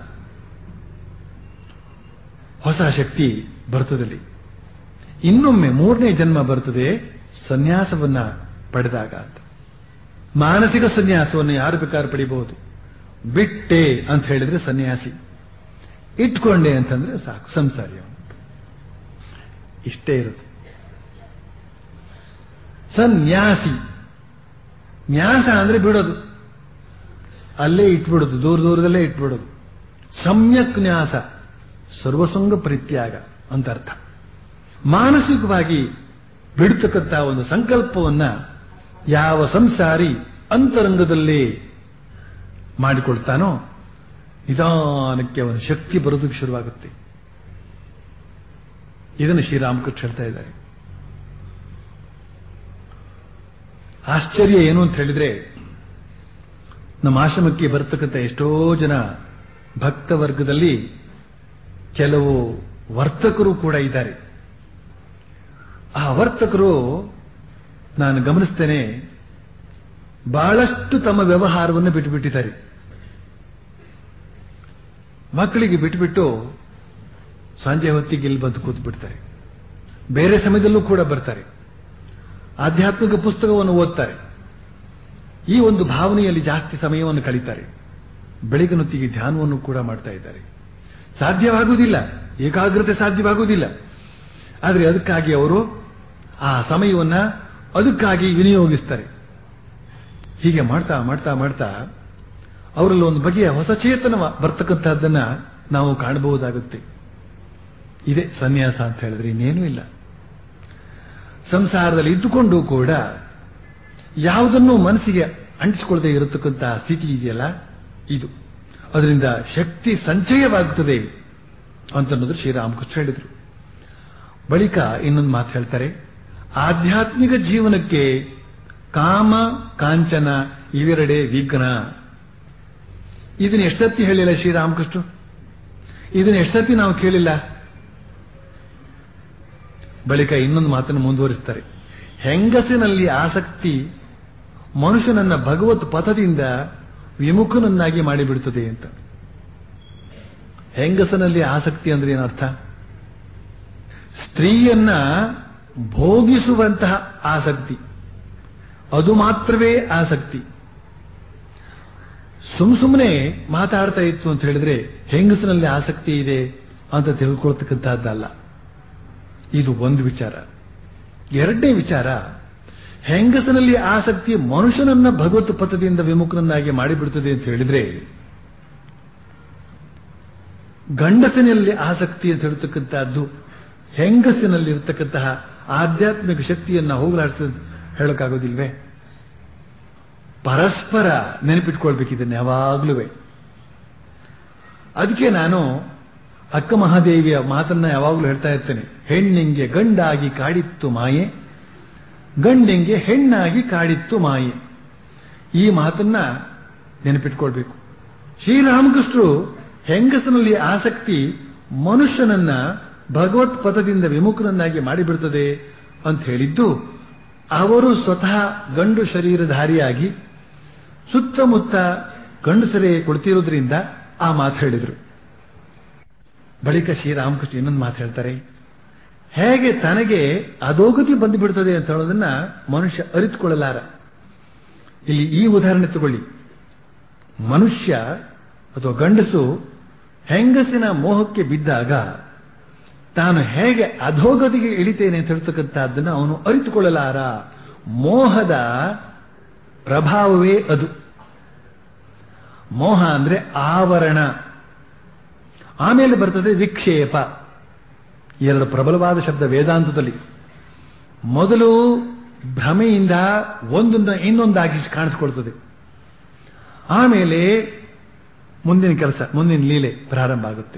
ಹೊಸ ಶಕ್ತಿ ಬರ್ತದಲ್ಲಿ ಇನ್ನೊಮ್ಮೆ ಮೂರನೇ ಜನ್ಮ ಬರ್ತದೆ ಸನ್ಯಾಸವನ್ನ ಪಡೆದಾಗ ಅಂತ ಮಾನಸಿಕ ಸನ್ಯಾಸವನ್ನು ಯಾರು ಬೇಕಾದ್ರೂ ಪಡಿಬಹುದು ಬಿಟ್ಟೆ ಅಂತ ಹೇಳಿದ್ರೆ ಸನ್ಯಾಸಿ ಇಟ್ಕೊಂಡೆ ಅಂತಂದ್ರೆ ಸಾಕು ಸಂಸಾರಿ ಅವನು ಇಷ್ಟೇ ಇರುತ್ತೆ ಸನ್ಯಾಸಿ ನ್ಯಾಸ ಅಂದ್ರೆ ಬಿಡೋದು ಅಲ್ಲೇ ಇಟ್ಬಿಡೋದು ದೂರ ದೂರದಲ್ಲೇ ಇಟ್ಬಿಡೋದು ಸಮ್ಯಕ್ ನ್ಯಾಸ ಸರ್ವಸಂಗ ಪರಿತ್ಯಾಗ ಅಂತ ಅರ್ಥ ಮಾನಸಿಕವಾಗಿ ಬಿಡ್ತಕ್ಕಂತಹ ಒಂದು ಸಂಕಲ್ಪವನ್ನ ಯಾವ ಸಂಸಾರಿ ಅಂತರಂಗದಲ್ಲೇ ಮಾಡಿಕೊಳ್ತಾನೋ ನಿಧಾನಕ್ಕೆ ಅವನ ಶಕ್ತಿ ಬರೋದಕ್ಕೆ ಶುರುವಾಗುತ್ತೆ ಇದನ್ನು ಶ್ರೀರಾಮಕೃಷ್ಣ ಹೇಳ್ತಾ ಇದ್ದಾರೆ ಆಶ್ಚರ್ಯ ಏನು ಅಂತ ಹೇಳಿದ್ರೆ ನಮ್ಮ ಆಶ್ರಮಕ್ಕೆ ಬರ್ತಕ್ಕಂಥ ಎಷ್ಟೋ ಜನ ಭಕ್ತ ವರ್ಗದಲ್ಲಿ ಕೆಲವು ವರ್ತಕರು ಕೂಡ ಇದ್ದಾರೆ ಆ ವರ್ತಕರು ನಾನು ಗಮನಿಸ್ತೇನೆ ಬಹಳಷ್ಟು ತಮ್ಮ ವ್ಯವಹಾರವನ್ನು ಬಿಟ್ಟುಬಿಟ್ಟಿದ್ದಾರೆ ಮಕ್ಕಳಿಗೆ ಬಿಟ್ಟುಬಿಟ್ಟು ಸಂಜೆ ಹೊತ್ತಿಗೆ ಇಲ್ಲಿ ಬಂದು ಕೂತು ಬಿಡ್ತಾರೆ ಬೇರೆ ಸಮಯದಲ್ಲೂ ಕೂಡ ಬರ್ತಾರೆ ಆಧ್ಯಾತ್ಮಿಕ ಪುಸ್ತಕವನ್ನು ಓದ್ತಾರೆ ಈ ಒಂದು ಭಾವನೆಯಲ್ಲಿ ಜಾಸ್ತಿ ಸಮಯವನ್ನು ಕಳೀತಾರೆ ಬೆಳಗಿನೊತ್ತಿಗೆ ಧ್ಯಾನವನ್ನು ಕೂಡ ಮಾಡ್ತಾ ಇದ್ದಾರೆ ಸಾಧ್ಯವಾಗುವುದಿಲ್ಲ ಏಕಾಗ್ರತೆ ಸಾಧ್ಯವಾಗುವುದಿಲ್ಲ ಆದರೆ ಅದಕ್ಕಾಗಿ ಅವರು ಆ ಸಮಯವನ್ನ ಅದಕ್ಕಾಗಿ ವಿನಿಯೋಗಿಸ್ತಾರೆ ಹೀಗೆ ಮಾಡ್ತಾ ಮಾಡ್ತಾ ಮಾಡ್ತಾ ಅವರಲ್ಲಿ ಒಂದು ಬಗೆಯ ಹೊಸ ಚೇತನ ಬರ್ತಕ್ಕಂಥದ್ದನ್ನ ನಾವು ಕಾಣಬಹುದಾಗುತ್ತೆ ಇದೆ ಸನ್ಯಾಸ ಅಂತ ಹೇಳಿದ್ರೆ ಇನ್ನೇನೂ ಇಲ್ಲ ಸಂಸಾರದಲ್ಲಿ ಇದ್ದುಕೊಂಡು ಕೂಡ ಯಾವುದನ್ನು ಮನಸ್ಸಿಗೆ ಅಂಟಿಸಿಕೊಳ್ಳದೆ ಇರತಕ್ಕಂತಹ ಸ್ಥಿತಿ ಇದೆಯಲ್ಲ ಇದು ಅದರಿಂದ ಶಕ್ತಿ ಸಂಚಯವಾಗುತ್ತದೆ ಅಂತನ್ನೋದು ಶ್ರೀರಾಮಕೃಷ್ಣ ಹೇಳಿದರು ಬಳಿಕ ಇನ್ನೊಂದು ಮಾತು ಹೇಳ್ತಾರೆ ಆಧ್ಯಾತ್ಮಿಕ ಜೀವನಕ್ಕೆ ಕಾಮ ಕಾಂಚನ ಇವೆರಡೇ ವಿಘ್ನ ಇದನ್ನ ಎಷ್ಟೊತ್ತಿ ಹೇಳಿಲ್ಲ ಶ್ರೀರಾಮಕೃಷ್ಣ ಇದನ್ನ ಎಷ್ಟೊತ್ತಿ ನಾವು ಕೇಳಿಲ್ಲ ಬಳಿಕ ಇನ್ನೊಂದು ಮಾತನ್ನು ಮುಂದುವರಿಸ್ತಾರೆ ಹೆಂಗಸಿನಲ್ಲಿ ಆಸಕ್ತಿ ಮನುಷ್ಯನನ್ನ ಭಗವತ್ ಪಥದಿಂದ ವಿಮುಖನನ್ನಾಗಿ ಮಾಡಿಬಿಡುತ್ತದೆ ಅಂತ ಹೆಂಗಸನಲ್ಲಿ ಆಸಕ್ತಿ ಅಂದ್ರೆ ಏನರ್ಥ ಸ್ತ್ರೀಯನ್ನ ಭೋಗಿಸುವಂತಹ ಆಸಕ್ತಿ ಅದು ಮಾತ್ರವೇ ಆಸಕ್ತಿ ಸುಮ್ ಸುಮ್ಮನೆ ಮಾತಾಡ್ತಾ ಇತ್ತು ಅಂತ ಹೇಳಿದ್ರೆ ಹೆಂಗಸಿನಲ್ಲಿ ಆಸಕ್ತಿ ಇದೆ ಅಂತ ತಿಳ್ಕೊಳ್ತಕ್ಕಂಥದ್ದಲ್ಲ ಇದು ಒಂದು ವಿಚಾರ ಎರಡನೇ ವಿಚಾರ ಹೆಂಗಸನಲ್ಲಿ ಆಸಕ್ತಿ ಮನುಷ್ಯನನ್ನ ಭಗವತ್ ಪಥದಿಂದ ವಿಮುಖನನ್ನಾಗಿ ಮಾಡಿಬಿಡುತ್ತದೆ ಅಂತ ಹೇಳಿದ್ರೆ ಗಂಡಸಿನಲ್ಲಿ ಆಸಕ್ತಿ ಅಂತ ಹೇಳ್ತಕ್ಕಂಥದ್ದು ಹೆಂಗಸಿನಲ್ಲಿ ಇರತಕ್ಕಂತಹ ಆಧ್ಯಾತ್ಮಿಕ ಶಕ್ತಿಯನ್ನ ಹೋಗಲಾಡ್ತದೆ ಹೇಳಕ್ಕಾಗೋದಿಲ್ವೇ ಪರಸ್ಪರ ನೆನಪಿಟ್ಕೊಳ್ಬೇಕಿದ್ದನ್ನು ಯಾವಾಗಲೂ ಅದಕ್ಕೆ ನಾನು ಅಕ್ಕ ಮಹಾದೇವಿಯ ಮಾತನ್ನ ಯಾವಾಗಲೂ ಹೇಳ್ತಾ ಇರ್ತೇನೆ ಹೆಣ್ಣಿಂಗೆ ಗಂಡಾಗಿ ಕಾಡಿತ್ತು ಮಾಯೆ ಗಂಡಿಂಗೆ ಹೆಣ್ಣಾಗಿ ಕಾಡಿತ್ತು ಮಾಯೆ ಈ ಮಾತನ್ನ ನೆನಪಿಟ್ಕೊಳ್ಬೇಕು ಶ್ರೀರಾಮಕೃಷ್ಣರು ಹೆಂಗಸನಲ್ಲಿ ಆಸಕ್ತಿ ಮನುಷ್ಯನನ್ನ ಭಗವತ್ ಪದದಿಂದ ವಿಮುಖನನ್ನಾಗಿ ಮಾಡಿಬಿಡ್ತದೆ ಅಂತ ಹೇಳಿದ್ದು ಅವರು ಸ್ವತಃ ಗಂಡು ಶರೀರಧಾರಿಯಾಗಿ ಸುತ್ತಮುತ್ತ ಗಂಡಸರೇ ಕೊಡ್ತಿರೋದ್ರಿಂದ ಆ ಮಾತು ಹೇಳಿದರು ಬಳಿಕ ಶ್ರೀರಾಮಕೃಷ್ಣ ಇನ್ನೊಂದು ಮಾತು ಹೇಳ್ತಾರೆ ಹೇಗೆ ತನಗೆ ಅಧೋಗತಿ ಬಂದುಬಿಡ್ತದೆ ಅಂತ ಹೇಳೋದನ್ನ ಮನುಷ್ಯ ಅರಿತುಕೊಳ್ಳಲಾರ ಇಲ್ಲಿ ಈ ಉದಾಹರಣೆ ತಗೊಳ್ಳಿ ಮನುಷ್ಯ ಅಥವಾ ಗಂಡಸು ಹೆಂಗಸಿನ ಮೋಹಕ್ಕೆ ಬಿದ್ದಾಗ ತಾನು ಹೇಗೆ ಅಧೋಗತಿಗೆ ಇಳಿತೇನೆ ಅಂತ ಹೇಳ್ತಕ್ಕಂಥದ್ದನ್ನು ಅವನು ಅರಿತುಕೊಳ್ಳಲಾರ ಮೋಹದ ಪ್ರಭಾವವೇ ಅದು ಮೋಹ ಅಂದ್ರೆ ಆವರಣ ಆಮೇಲೆ ಬರ್ತದೆ ವಿಕ್ಷೇಪ ಎರಡು ಪ್ರಬಲವಾದ ಶಬ್ದ ವೇದಾಂತದಲ್ಲಿ ಮೊದಲು ಭ್ರಮೆಯಿಂದ ಒಂದೊಂದ ಇನ್ನೊಂದಾಗಿ ಕಾಣಿಸ್ಕೊಳ್ತದೆ ಆಮೇಲೆ ಮುಂದಿನ ಕೆಲಸ ಮುಂದಿನ ಲೀಲೆ ಪ್ರಾರಂಭ ಆಗುತ್ತೆ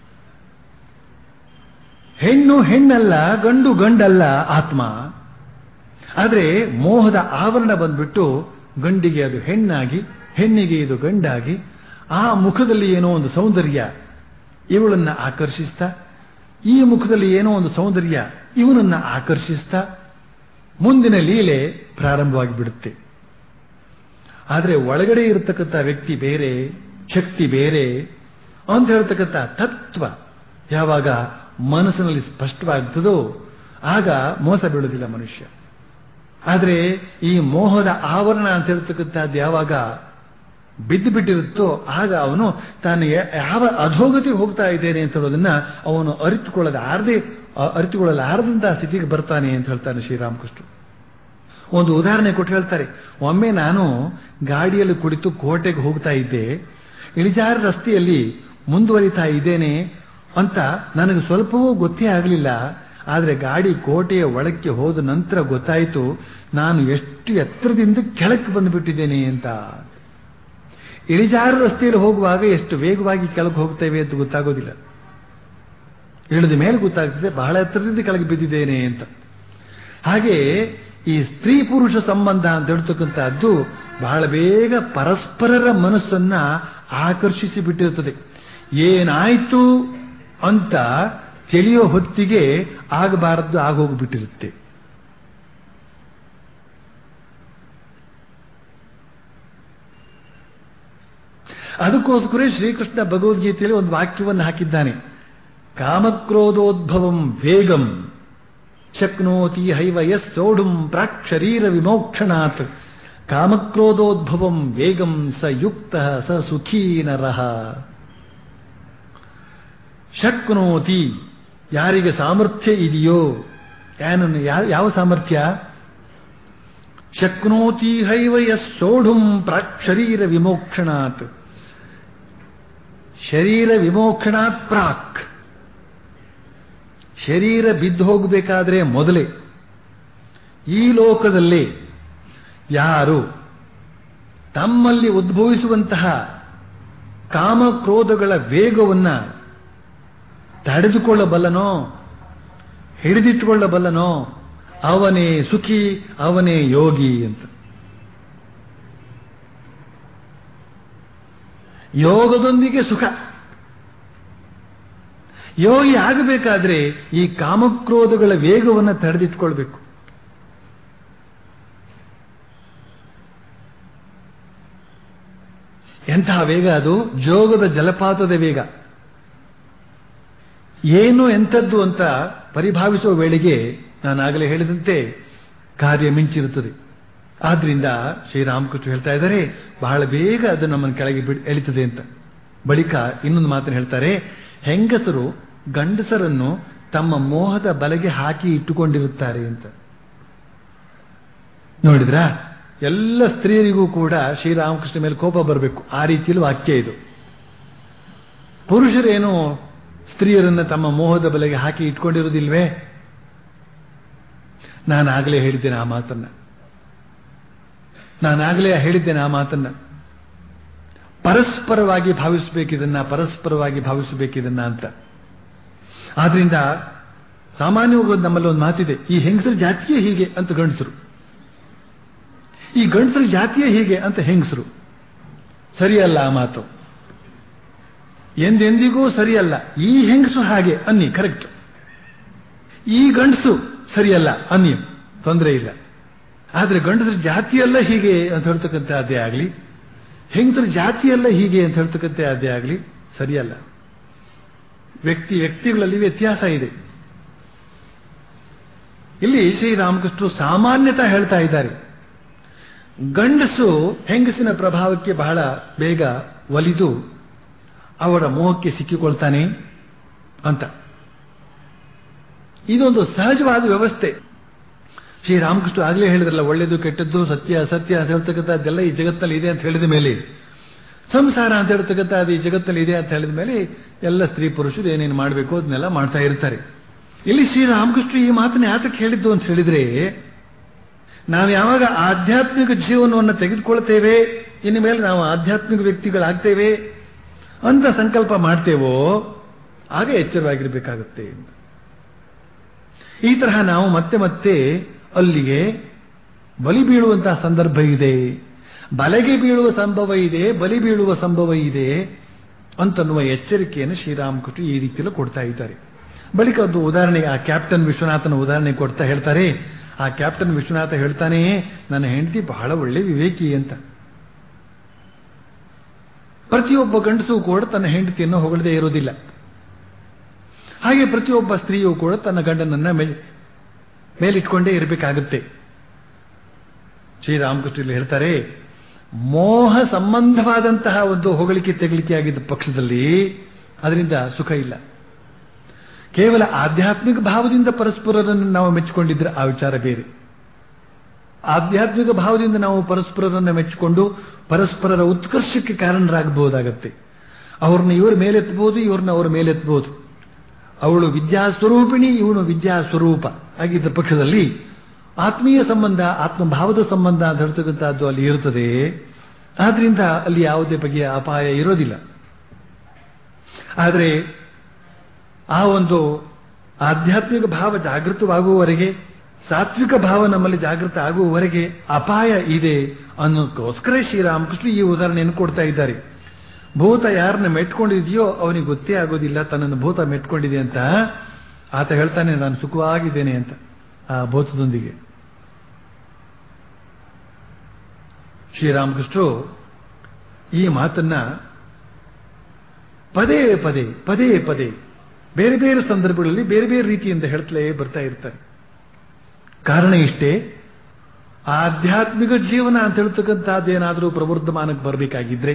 ಹೆಣ್ಣು ಹೆಣ್ಣಲ್ಲ ಗಂಡು ಗಂಡಲ್ಲ ಆತ್ಮ ಆದರೆ ಮೋಹದ ಆವರಣ ಬಂದ್ಬಿಟ್ಟು ಗಂಡಿಗೆ ಅದು ಹೆಣ್ಣಾಗಿ ಹೆಣ್ಣಿಗೆ ಇದು ಗಂಡಾಗಿ ಆ ಮುಖದಲ್ಲಿ ಏನೋ ಒಂದು ಸೌಂದರ್ಯ ಇವಳನ್ನ ಆಕರ್ಷಿಸ್ತಾ ಈ ಮುಖದಲ್ಲಿ ಏನೋ ಒಂದು ಸೌಂದರ್ಯ ಇವನನ್ನ ಆಕರ್ಷಿಸ್ತಾ ಮುಂದಿನ ಲೀಲೆ ಪ್ರಾರಂಭವಾಗಿ ಬಿಡುತ್ತೆ ಆದರೆ ಒಳಗಡೆ ಇರತಕ್ಕಂಥ ವ್ಯಕ್ತಿ ಬೇರೆ ಶಕ್ತಿ ಬೇರೆ ಅಂತ ಹೇಳ್ತಕ್ಕಂಥ ತತ್ವ ಯಾವಾಗ ಮನಸ್ಸಿನಲ್ಲಿ ಸ್ಪಷ್ಟವಾಗ್ತದೋ ಆಗ ಮೋಸ ಬೀಳುವುದಿಲ್ಲ ಮನುಷ್ಯ ಆದರೆ ಈ ಮೋಹದ ಆವರಣ ಅಂತ ಹೇಳ್ತಕ್ಕಂಥದ್ದು ಯಾವಾಗ ಬಿದ್ದು ಬಿಟ್ಟಿರುತ್ತೋ ಆಗ ಅವನು ತಾನು ಯಾವ ಅಧೋಗತಿಗೆ ಹೋಗ್ತಾ ಇದ್ದೇನೆ ಅಂತ ಹೇಳೋದನ್ನ ಅವನು ಅರಿತುಕೊಳ್ಳದ ಆರದೆ ಅರಿತುಕೊಳ್ಳಲಾರದಂತಹ ಸ್ಥಿತಿಗೆ ಬರ್ತಾನೆ ಅಂತ ಹೇಳ್ತಾನೆ ಶ್ರೀರಾಮಕೃಷ್ಣ ಒಂದು ಉದಾಹರಣೆ ಕೊಟ್ಟು ಹೇಳ್ತಾರೆ ಒಮ್ಮೆ ನಾನು ಗಾಡಿಯಲ್ಲಿ ಕುಳಿತು ಕೋಟೆಗೆ ಹೋಗ್ತಾ ಇದ್ದೆ ಇಳಿಜಾರ ರಸ್ತೆಯಲ್ಲಿ ಮುಂದುವರಿತಾ ಇದ್ದೇನೆ ಅಂತ ನನಗೆ ಸ್ವಲ್ಪವೂ ಗೊತ್ತೇ ಆಗಲಿಲ್ಲ ಆದರೆ ಗಾಡಿ ಕೋಟೆಯ ಒಳಕ್ಕೆ ಹೋದ ನಂತರ ಗೊತ್ತಾಯಿತು ನಾನು ಎಷ್ಟು ಎತ್ತರದಿಂದ ಕೆಳಕ್ಕೆ ಬಂದುಬಿಟ್ಟಿದ್ದೇನೆ ಅಂತ ಇಳಿಜಾರು ರಸ್ತೆಯಲ್ಲಿ ಹೋಗುವಾಗ ಎಷ್ಟು ವೇಗವಾಗಿ ಕೆಳಗೆ ಹೋಗ್ತೇವೆ ಅಂತ ಗೊತ್ತಾಗೋದಿಲ್ಲ ಇಳಿದ ಮೇಲೆ ಗೊತ್ತಾಗ್ತದೆ ಬಹಳ ಎತ್ತರದಿಂದ ಕೆಳಗೆ ಬಿದ್ದಿದ್ದೇನೆ ಅಂತ ಹಾಗೆ ಈ ಸ್ತ್ರೀ ಪುರುಷ ಸಂಬಂಧ ಅಂತ ಹೇಳ್ತಕ್ಕಂಥದ್ದು ಬಹಳ ಬೇಗ ಪರಸ್ಪರರ ಮನಸ್ಸನ್ನ ಆಕರ್ಷಿಸಿ ಬಿಟ್ಟಿರುತ್ತದೆ ಏನಾಯ್ತು ಅಂತ ತಿಳಿಯೋ ಹೊತ್ತಿಗೆ ಆಗಬಾರದ್ದು ಆಗೋಗ್ಬಿಟ್ಟಿರುತ್ತೆ ಅದಕ್ಕೋಸ್ಕರ ಶ್ರೀಕೃಷ್ಣ ಭಗವದ್ಗೀತೆಯಲ್ಲಿ ಒಂದು ವಾಕ್ಯವನ್ನು ಹಾಕಿದ್ದಾನೆ ಕಾಮಕ್ರೋಧೋದ್ಭವಂ ವೇಗಂ ಶಕ್ನೋತಿ ಹೈವ ಯಸ್ ಸೋಢುಂ ಪ್ರಾಕ್ ಶರೀರ ವಿಮೋಕ್ಷಣಾತ್ ಕಾಮಕ್ರೋಧೋದ್ಭವಂ ವೇಗಂ ಸ ಯುಕ್ತ ಸ ಸುಖೀ ನರಃ ಶಕ್ನೋತಿ ಯಾರಿಗೆ ಸಾಮರ್ಥ್ಯ ಇದೆಯೋ ಏನನ್ನು ಯಾವ ಸಾಮರ್ಥ್ಯ ಶಕ್ನೋತಿ ಹೈವ ಯಸ್ ಸೋಢುಂ ಪ್ರಾಕ್ ಶರೀರ ವಿಮೋಕ್ಷಣಾತ್ ಶರೀರ ವಿಮೋಕ್ಷಣಾತ್ ಪ್ರಾಕ್ ಶರೀರ ಬಿದ್ದು ಹೋಗಬೇಕಾದ್ರೆ ಮೊದಲೇ ಈ ಲೋಕದಲ್ಲಿ ಯಾರು ತಮ್ಮಲ್ಲಿ ಉದ್ಭವಿಸುವಂತಹ ಕಾಮಕ್ರೋಧಗಳ ವೇಗವನ್ನ ತಡೆದುಕೊಳ್ಳಬಲ್ಲನೋ ಹಿಡಿದಿಟ್ಟುಕೊಳ್ಳಬಲ್ಲನೋ ಅವನೇ ಸುಖಿ ಅವನೇ ಯೋಗಿ ಅಂತ ಯೋಗದೊಂದಿಗೆ ಸುಖ ಯೋಗಿ ಆಗಬೇಕಾದ್ರೆ ಈ ಕಾಮಕ್ರೋಧಗಳ ವೇಗವನ್ನು ತಡೆದಿಟ್ಕೊಳ್ಬೇಕು ಎಂತಹ ವೇಗ ಅದು ಜೋಗದ ಜಲಪಾತದ ವೇಗ ಏನು ಎಂಥದ್ದು ಅಂತ ಪರಿಭಾವಿಸುವ ವೇಳೆಗೆ ನಾನು ಆಗಲೇ ಹೇಳಿದಂತೆ ಕಾರ್ಯ ಮಿಂಚಿರುತ್ತದೆ ಆದ್ರಿಂದ ಶ್ರೀರಾಮಕೃಷ್ಣ ಹೇಳ್ತಾ ಇದ್ದಾರೆ ಬಹಳ ಬೇಗ ಅದು ನಮ್ಮನ್ನು ಕೆಳಗೆ ಬಿಡ್ ಎಳಿತದೆ ಅಂತ ಬಳಿಕ ಇನ್ನೊಂದು ಮಾತನ್ನು ಹೇಳ್ತಾರೆ ಹೆಂಗಸರು ಗಂಡಸರನ್ನು ತಮ್ಮ ಮೋಹದ ಬಲೆಗೆ ಹಾಕಿ ಇಟ್ಟುಕೊಂಡಿರುತ್ತಾರೆ ಅಂತ ನೋಡಿದ್ರ ಎಲ್ಲ ಸ್ತ್ರೀಯರಿಗೂ ಕೂಡ ಶ್ರೀರಾಮಕೃಷ್ಣ ಮೇಲೆ ಕೋಪ ಬರಬೇಕು ಆ ರೀತಿಯಲ್ಲಿ ವಾಕ್ಯ ಇದು ಪುರುಷರೇನು ಸ್ತ್ರೀಯರನ್ನ ತಮ್ಮ ಮೋಹದ ಬಲೆಗೆ ಹಾಕಿ ಇಟ್ಕೊಂಡಿರುವುದಿಲ್ವೇ ನಾನು ಆಗಲೇ ಹೇಳಿದ್ದೇನೆ ಆ ಮಾತನ್ನ ನಾನಾಗಲೇ ಹೇಳಿದ್ದೇನೆ ಆ ಮಾತನ್ನ ಪರಸ್ಪರವಾಗಿ ಭಾವಿಸಬೇಕಿದನ್ನ ಪರಸ್ಪರವಾಗಿ ಭಾವಿಸಬೇಕಿದನ್ನ ಅಂತ ಆದ್ರಿಂದ ಸಾಮಾನ್ಯವಾಗಿ ನಮ್ಮಲ್ಲಿ ಒಂದು ಮಾತಿದೆ ಈ ಹೆಂಗಸರ ಜಾತಿಯೇ ಹೀಗೆ ಅಂತ ಗಂಡಸರು ಈ ಗಂಡಸರ ಜಾತಿಯೇ ಹೀಗೆ ಅಂತ ಹೆಂಗಸರು ಸರಿಯಲ್ಲ ಆ ಮಾತು ಎಂದೆಂದಿಗೂ ಸರಿಯಲ್ಲ ಈ ಹೆಂಗಸು ಹಾಗೆ ಅನ್ನಿ ಕರೆಕ್ಟ್ ಈ ಗಂಡಸು ಸರಿಯಲ್ಲ ಅನ್ನಿ ತೊಂದರೆ ಇಲ್ಲ ಆದ್ರೆ ಗಂಡಸರ ಜಾತಿಯೆಲ್ಲ ಹೀಗೆ ಅಂತ ಹೇಳ್ತಕ್ಕಂಥ ಅದೇ ಆಗಲಿ ಹೆಂಗಸರ ಜಾತಿಯೆಲ್ಲ ಹೀಗೆ ಅಂತ ಹೇಳ್ತಕ್ಕಂಥ ಅದೇ ಆಗಲಿ ಸರಿಯಲ್ಲ ವ್ಯಕ್ತಿ ವ್ಯಕ್ತಿಗಳಲ್ಲಿ ವ್ಯತ್ಯಾಸ ಇದೆ ಇಲ್ಲಿ ಶ್ರೀರಾಮಕೃಷ್ಣರು ಸಾಮಾನ್ಯತ ಹೇಳ್ತಾ ಇದ್ದಾರೆ ಗಂಡಸು ಹೆಂಗಸಿನ ಪ್ರಭಾವಕ್ಕೆ ಬಹಳ ಬೇಗ ಒಲಿದು ಅವರ ಮೋಹಕ್ಕೆ ಸಿಕ್ಕಿಕೊಳ್ತಾನೆ ಅಂತ ಇದೊಂದು ಸಹಜವಾದ ವ್ಯವಸ್ಥೆ ಶ್ರೀರಾಮಕೃಷ್ಣ ಆಗಲೇ ಹೇಳಿದ್ರಲ್ಲ ಒಳ್ಳೆಯದು ಕೆಟ್ಟದ್ದು ಸತ್ಯ ಅಸತ್ಯ ಅಂತ ಹೇಳ್ತಕ್ಕಂಥದ್ದೆಲ್ಲ ಈ ಜಗತ್ತಲ್ಲಿ ಇದೆ ಅಂತ ಹೇಳಿದ ಮೇಲೆ ಸಂಸಾರ ಅಂತ ಹೇಳ್ತಕ್ಕಂಥ ಅದು ಈ ಜಗತ್ತಲ್ಲಿ ಇದೆ ಅಂತ ಹೇಳಿದ ಮೇಲೆ ಎಲ್ಲ ಸ್ತ್ರೀ ಪುರುಷರು ಏನೇನು ಮಾಡಬೇಕು ಅದನ್ನೆಲ್ಲ ಮಾಡ್ತಾ ಇರ್ತಾರೆ ಇಲ್ಲಿ ಶ್ರೀರಾಮಕೃಷ್ಣ ಈ ಮಾತನ್ನ ಯಾತಕ್ಕೆ ಹೇಳಿದ್ದು ಅಂತ ಹೇಳಿದ್ರೆ ನಾವು ಯಾವಾಗ ಆಧ್ಯಾತ್ಮಿಕ ಜೀವನವನ್ನು ತೆಗೆದುಕೊಳ್ತೇವೆ ಇನ್ನು ಮೇಲೆ ನಾವು ಆಧ್ಯಾತ್ಮಿಕ ವ್ಯಕ್ತಿಗಳಾಗ್ತೇವೆ ಅಂತ ಸಂಕಲ್ಪ ಮಾಡ್ತೇವೋ ಆಗ ಎಚ್ಚರವಾಗಿರಬೇಕಾಗುತ್ತೆ ಈ ತರಹ ನಾವು ಮತ್ತೆ ಮತ್ತೆ ಅಲ್ಲಿಗೆ ಬಲಿ ಬೀಳುವಂತಹ ಸಂದರ್ಭ ಇದೆ ಬಲೆಗೆ ಬೀಳುವ ಸಂಭವ ಇದೆ ಬಲಿ ಬೀಳುವ ಸಂಭವ ಇದೆ ಅಂತನ್ನುವ ಎಚ್ಚರಿಕೆಯನ್ನು ಶ್ರೀರಾಮಕೃಷ್ಣ ಈ ರೀತಿಯಲ್ಲಿ ಕೊಡ್ತಾ ಇದ್ದಾರೆ ಬಳಿಕ ಒಂದು ಉದಾಹರಣೆಗೆ ಆ ಕ್ಯಾಪ್ಟನ್ ವಿಶ್ವನಾಥನ ಉದಾಹರಣೆ ಕೊಡ್ತಾ ಹೇಳ್ತಾರೆ ಆ ಕ್ಯಾಪ್ಟನ್ ವಿಶ್ವನಾಥ ಹೇಳ್ತಾನೆ ನನ್ನ ಹೆಂಡತಿ ಬಹಳ ಒಳ್ಳೆ ವಿವೇಕಿ ಅಂತ ಪ್ರತಿಯೊಬ್ಬ ಗಂಡಸು ಕೂಡ ತನ್ನ ಹೆಂಡತಿಯನ್ನು ಹೊಗಳದೇ ಇರೋದಿಲ್ಲ ಹಾಗೆ ಪ್ರತಿಯೊಬ್ಬ ಸ್ತ್ರೀಯೂ ಕೂಡ ತನ್ನ ಗಂಡನನ್ನ ಮೇಲೆ ಮೇಲಿಟ್ಕೊಂಡೇ ಇರಬೇಕಾಗುತ್ತೆ ಶ್ರೀರಾಮಕೃಷ್ಣ ಹೇಳ್ತಾರೆ ಮೋಹ ಸಂಬಂಧವಾದಂತಹ ಒಂದು ಹೊಗಳಿಕೆ ತೆಗಳಿಕೆ ಆಗಿದ್ದ ಪಕ್ಷದಲ್ಲಿ ಅದರಿಂದ ಸುಖ ಇಲ್ಲ ಕೇವಲ ಆಧ್ಯಾತ್ಮಿಕ ಭಾವದಿಂದ ಪರಸ್ಪರರನ್ನು ನಾವು ಮೆಚ್ಚಿಕೊಂಡಿದ್ರೆ ಆ ವಿಚಾರ ಬೇರೆ ಆಧ್ಯಾತ್ಮಿಕ ಭಾವದಿಂದ ನಾವು ಪರಸ್ಪರರನ್ನ ಮೆಚ್ಚಿಕೊಂಡು ಪರಸ್ಪರರ ಉತ್ಕರ್ಷಕ್ಕೆ ಕಾರಣರಾಗಬಹುದಾಗತ್ತೆ ಅವ್ರನ್ನ ಇವ್ರ ಮೇಲೆತ್ತಬಹುದು ಇವ್ರನ್ನ ಅವ್ರ ಮೇಲೆತ್ತಬಹುದು ಅವಳು ವಿದ್ಯಾಸ್ವರೂಪಿಣಿ ಇವನು ವಿದ್ಯಾಸ್ವರೂಪ ಆಗಿದ್ದ ಪಕ್ಷದಲ್ಲಿ ಆತ್ಮೀಯ ಸಂಬಂಧ ಆತ್ಮಭಾವದ ಸಂಬಂಧ ಅಂತ ಹೇಳ್ತಕ್ಕಂಥದ್ದು ಅಲ್ಲಿ ಇರುತ್ತದೆ ಆದ್ರಿಂದ ಅಲ್ಲಿ ಯಾವುದೇ ಬಗೆಯ ಅಪಾಯ ಇರೋದಿಲ್ಲ ಆದರೆ ಆ ಒಂದು ಆಧ್ಯಾತ್ಮಿಕ ಭಾವ ಜಾಗೃತವಾಗುವವರೆಗೆ ಸಾತ್ವಿಕ ಭಾವ ನಮ್ಮಲ್ಲಿ ಜಾಗೃತ ಆಗುವವರೆಗೆ ಅಪಾಯ ಇದೆ ಅನ್ನೋಕ್ಕೋಸ್ಕರ ಶ್ರೀರಾಮಕೃಷ್ಣ ಈ ಉದಾಹರಣೆಯನ್ನು ಕೊಡ್ತಾ ಇದ್ದಾರೆ ಭೂತ ಯಾರನ್ನ ಮೆಟ್ಕೊಂಡಿದೆಯೋ ಅವನಿಗೆ ಗೊತ್ತೇ ಆಗೋದಿಲ್ಲ ತನ್ನನ್ನು ಭೂತ ಮೆಟ್ಕೊಂಡಿದೆ ಅಂತ ಆತ ಹೇಳ್ತಾನೆ ನಾನು ಸುಖವಾಗಿದ್ದೇನೆ ಅಂತ ಆ ಭೂತದೊಂದಿಗೆ ಶ್ರೀರಾಮಕೃಷ್ಣರು ಈ ಮಾತನ್ನ ಪದೇ ಪದೇ ಪದೇ ಪದೇ ಬೇರೆ ಬೇರೆ ಸಂದರ್ಭಗಳಲ್ಲಿ ಬೇರೆ ಬೇರೆ ರೀತಿಯಿಂದ ಹೇಳ್ತಲೇ ಬರ್ತಾ ಇರ್ತಾರೆ ಕಾರಣ ಇಷ್ಟೇ ಆಧ್ಯಾತ್ಮಿಕ ಜೀವನ ಅಂತ ಹೇಳ್ತಕ್ಕಂಥದ್ದೇನಾದರೂ ಪ್ರವರ್ಧಮಾನಕ್ಕೆ ಬರಬೇಕಾಗಿದ್ರೆ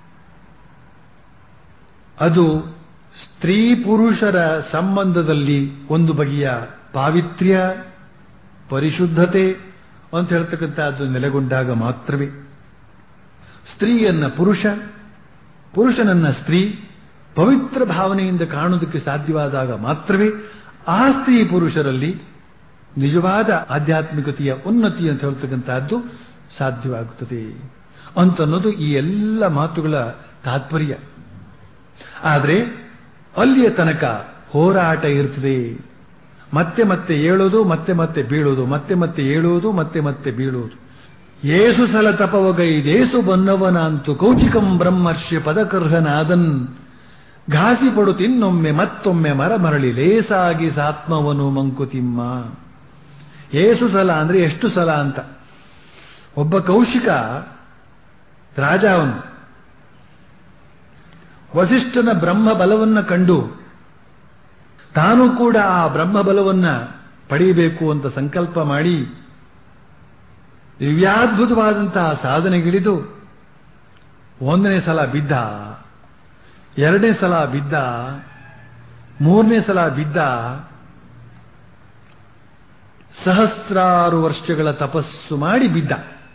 ಅದು ಸ್ತ್ರೀ ಪುರುಷರ ಸಂಬಂಧದಲ್ಲಿ ಒಂದು ಬಗೆಯ ಪಾವಿತ್ರ್ಯ ಪರಿಶುದ್ಧತೆ ಅಂತ ಹೇಳ್ತಕ್ಕಂಥದ್ದು ನೆಲೆಗೊಂಡಾಗ ಮಾತ್ರವೇ ಸ್ತ್ರೀಯನ್ನ ಪುರುಷ ಪುರುಷನನ್ನ ಸ್ತ್ರೀ ಪವಿತ್ರ ಭಾವನೆಯಿಂದ ಕಾಣುವುದಕ್ಕೆ ಸಾಧ್ಯವಾದಾಗ ಮಾತ್ರವೇ ಆ ಸ್ತ್ರೀ ಪುರುಷರಲ್ಲಿ ನಿಜವಾದ ಆಧ್ಯಾತ್ಮಿಕತೆಯ ಉನ್ನತಿ ಅಂತ ಹೇಳ್ತಕ್ಕಂಥದ್ದು ಸಾಧ್ಯವಾಗುತ್ತದೆ ಅಂತನ್ನೋದು ಈ ಎಲ್ಲ ಮಾತುಗಳ ತಾತ್ಪರ್ಯ ಆದರೆ ಅಲ್ಲಿಯ ತನಕ ಹೋರಾಟ ಇರ್ತದೆ ಮತ್ತೆ ಮತ್ತೆ ಏಳೋದು ಮತ್ತೆ ಮತ್ತೆ ಬೀಳೋದು ಮತ್ತೆ ಮತ್ತೆ ಏಳೋದು ಮತ್ತೆ ಮತ್ತೆ ಬೀಳೋದು ಏಸು ಸಲ ತಪವಗೈದೇಸು ಬನ್ನವನಾಂತು ಕೌಚಿಕಂ ಬ್ರಹ್ಮರ್ಷಿ ಪದಕರ್ಹನಾದನ್ ಘಾಸಿ ಪಡು ತಿನ್ನೊಮ್ಮೆ ಮತ್ತೊಮ್ಮೆ ಮರ ಮರಳಿ ಲೇಸಾಗಿ ಸಾತ್ಮವನು ಮಂಕುತಿಮ್ಮ ಏಸು ಸಲ ಅಂದ್ರೆ ಎಷ್ಟು ಸಲ ಅಂತ ಒಬ್ಬ ಕೌಶಿಕ ರಾಜ ಅವನು ವಸಿಷ್ಠನ ಬ್ರಹ್ಮ ಬಲವನ್ನ ಕಂಡು ತಾನು ಕೂಡ ಆ ಬ್ರಹ್ಮ ಬಲವನ್ನ ಪಡೆಯಬೇಕು ಅಂತ ಸಂಕಲ್ಪ ಮಾಡಿ ದಿವ್ಯಾದ್ಭುತವಾದಂತಹ ಸಾಧನೆಗಿಳಿದು ಒಂದನೇ ಸಲ ಬಿದ್ದ ಎರಡನೇ ಸಲ ಬಿದ್ದ ಮೂರನೇ ಸಲ ಬಿದ್ದ ಸಹಸ್ರಾರು ವರ್ಷಗಳ ತಪಸ್ಸು ಮಾಡಿ ಬಿದ್ದ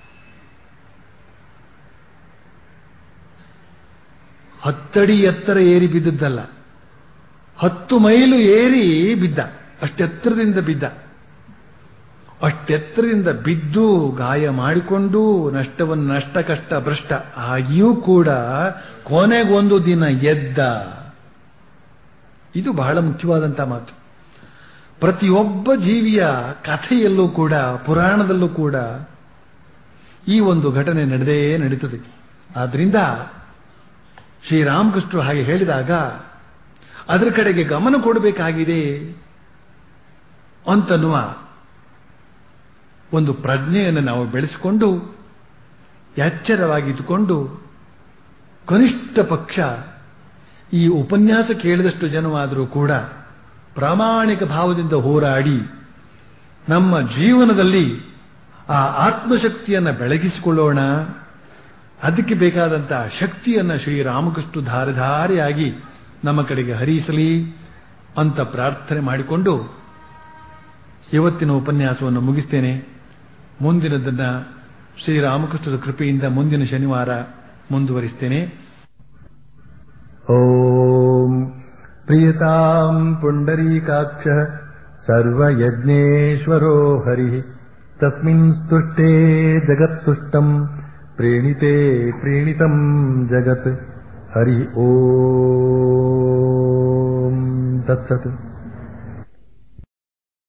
ಹತ್ತಡಿ ಎತ್ತರ ಏರಿ ಬಿದ್ದದ್ದಲ್ಲ ಹತ್ತು ಮೈಲು ಏರಿ ಬಿದ್ದ ಅಷ್ಟೆತ್ತರದಿಂದ ಬಿದ್ದ ಅಷ್ಟೆತ್ತರದಿಂದ ಬಿದ್ದು ಗಾಯ ಮಾಡಿಕೊಂಡು ನಷ್ಟವನ್ನು ನಷ್ಟ ಕಷ್ಟ ಭ್ರಷ್ಟ ಆಗಿಯೂ ಕೂಡ ಕೊನೆಗೊಂದು ದಿನ ಎದ್ದ ಇದು ಬಹಳ ಮುಖ್ಯವಾದಂಥ ಮಾತು ಪ್ರತಿಯೊಬ್ಬ ಜೀವಿಯ ಕಥೆಯಲ್ಲೂ ಕೂಡ ಪುರಾಣದಲ್ಲೂ ಕೂಡ ಈ ಒಂದು ಘಟನೆ ನಡೆದೇ ನಡೀತದೆ ಆದ್ರಿಂದ ಶ್ರೀರಾಮಕೃಷ್ಣರು ಹಾಗೆ ಹೇಳಿದಾಗ ಅದರ ಕಡೆಗೆ ಗಮನ ಕೊಡಬೇಕಾಗಿದೆ ಅಂತನ್ನುವ ಒಂದು ಪ್ರಜ್ಞೆಯನ್ನು ನಾವು ಬೆಳೆಸಿಕೊಂಡು ಎಚ್ಚರವಾಗಿದ್ದುಕೊಂಡು ಕನಿಷ್ಠ ಪಕ್ಷ ಈ ಉಪನ್ಯಾಸ ಕೇಳಿದಷ್ಟು ಜನವಾದರೂ ಕೂಡ ಪ್ರಾಮಾಣಿಕ ಭಾವದಿಂದ ಹೋರಾಡಿ ನಮ್ಮ ಜೀವನದಲ್ಲಿ ಆ ಆತ್ಮಶಕ್ತಿಯನ್ನು ಬೆಳಗಿಸಿಕೊಳ್ಳೋಣ ಅದಕ್ಕೆ ಬೇಕಾದಂತಹ ಶಕ್ತಿಯನ್ನು ಶ್ರೀರಾಮಕೃಷ್ಣ ಧಾರಧಾರಿಯಾಗಿ ನಮ್ಮ ಕಡೆಗೆ ಹರಿಸಲಿ ಅಂತ ಪ್ರಾರ್ಥನೆ ಮಾಡಿಕೊಂಡು ಇವತ್ತಿನ ಉಪನ್ಯಾಸವನ್ನು ಮುಗಿಸ್ತೇನೆ ಮುಂದಿನದನ್ನ ಶ್ರೀರಾಮಕೃಷ್ಣರ ಕೃಪೆಯಿಂದ ಮುಂದಿನ ಶನಿವಾರ ಮುಂದುವರಿಸ್ತೇನೆ ॐ प्रियताम् पुण्डरीकाक्षः सर्वयज्ञेश्वरो हरिः तस्मिन् स्तुष्टे जगत्तुष्टम् प्रीणिते प्रीणितम् जगत् हरि ॐ तत्सत्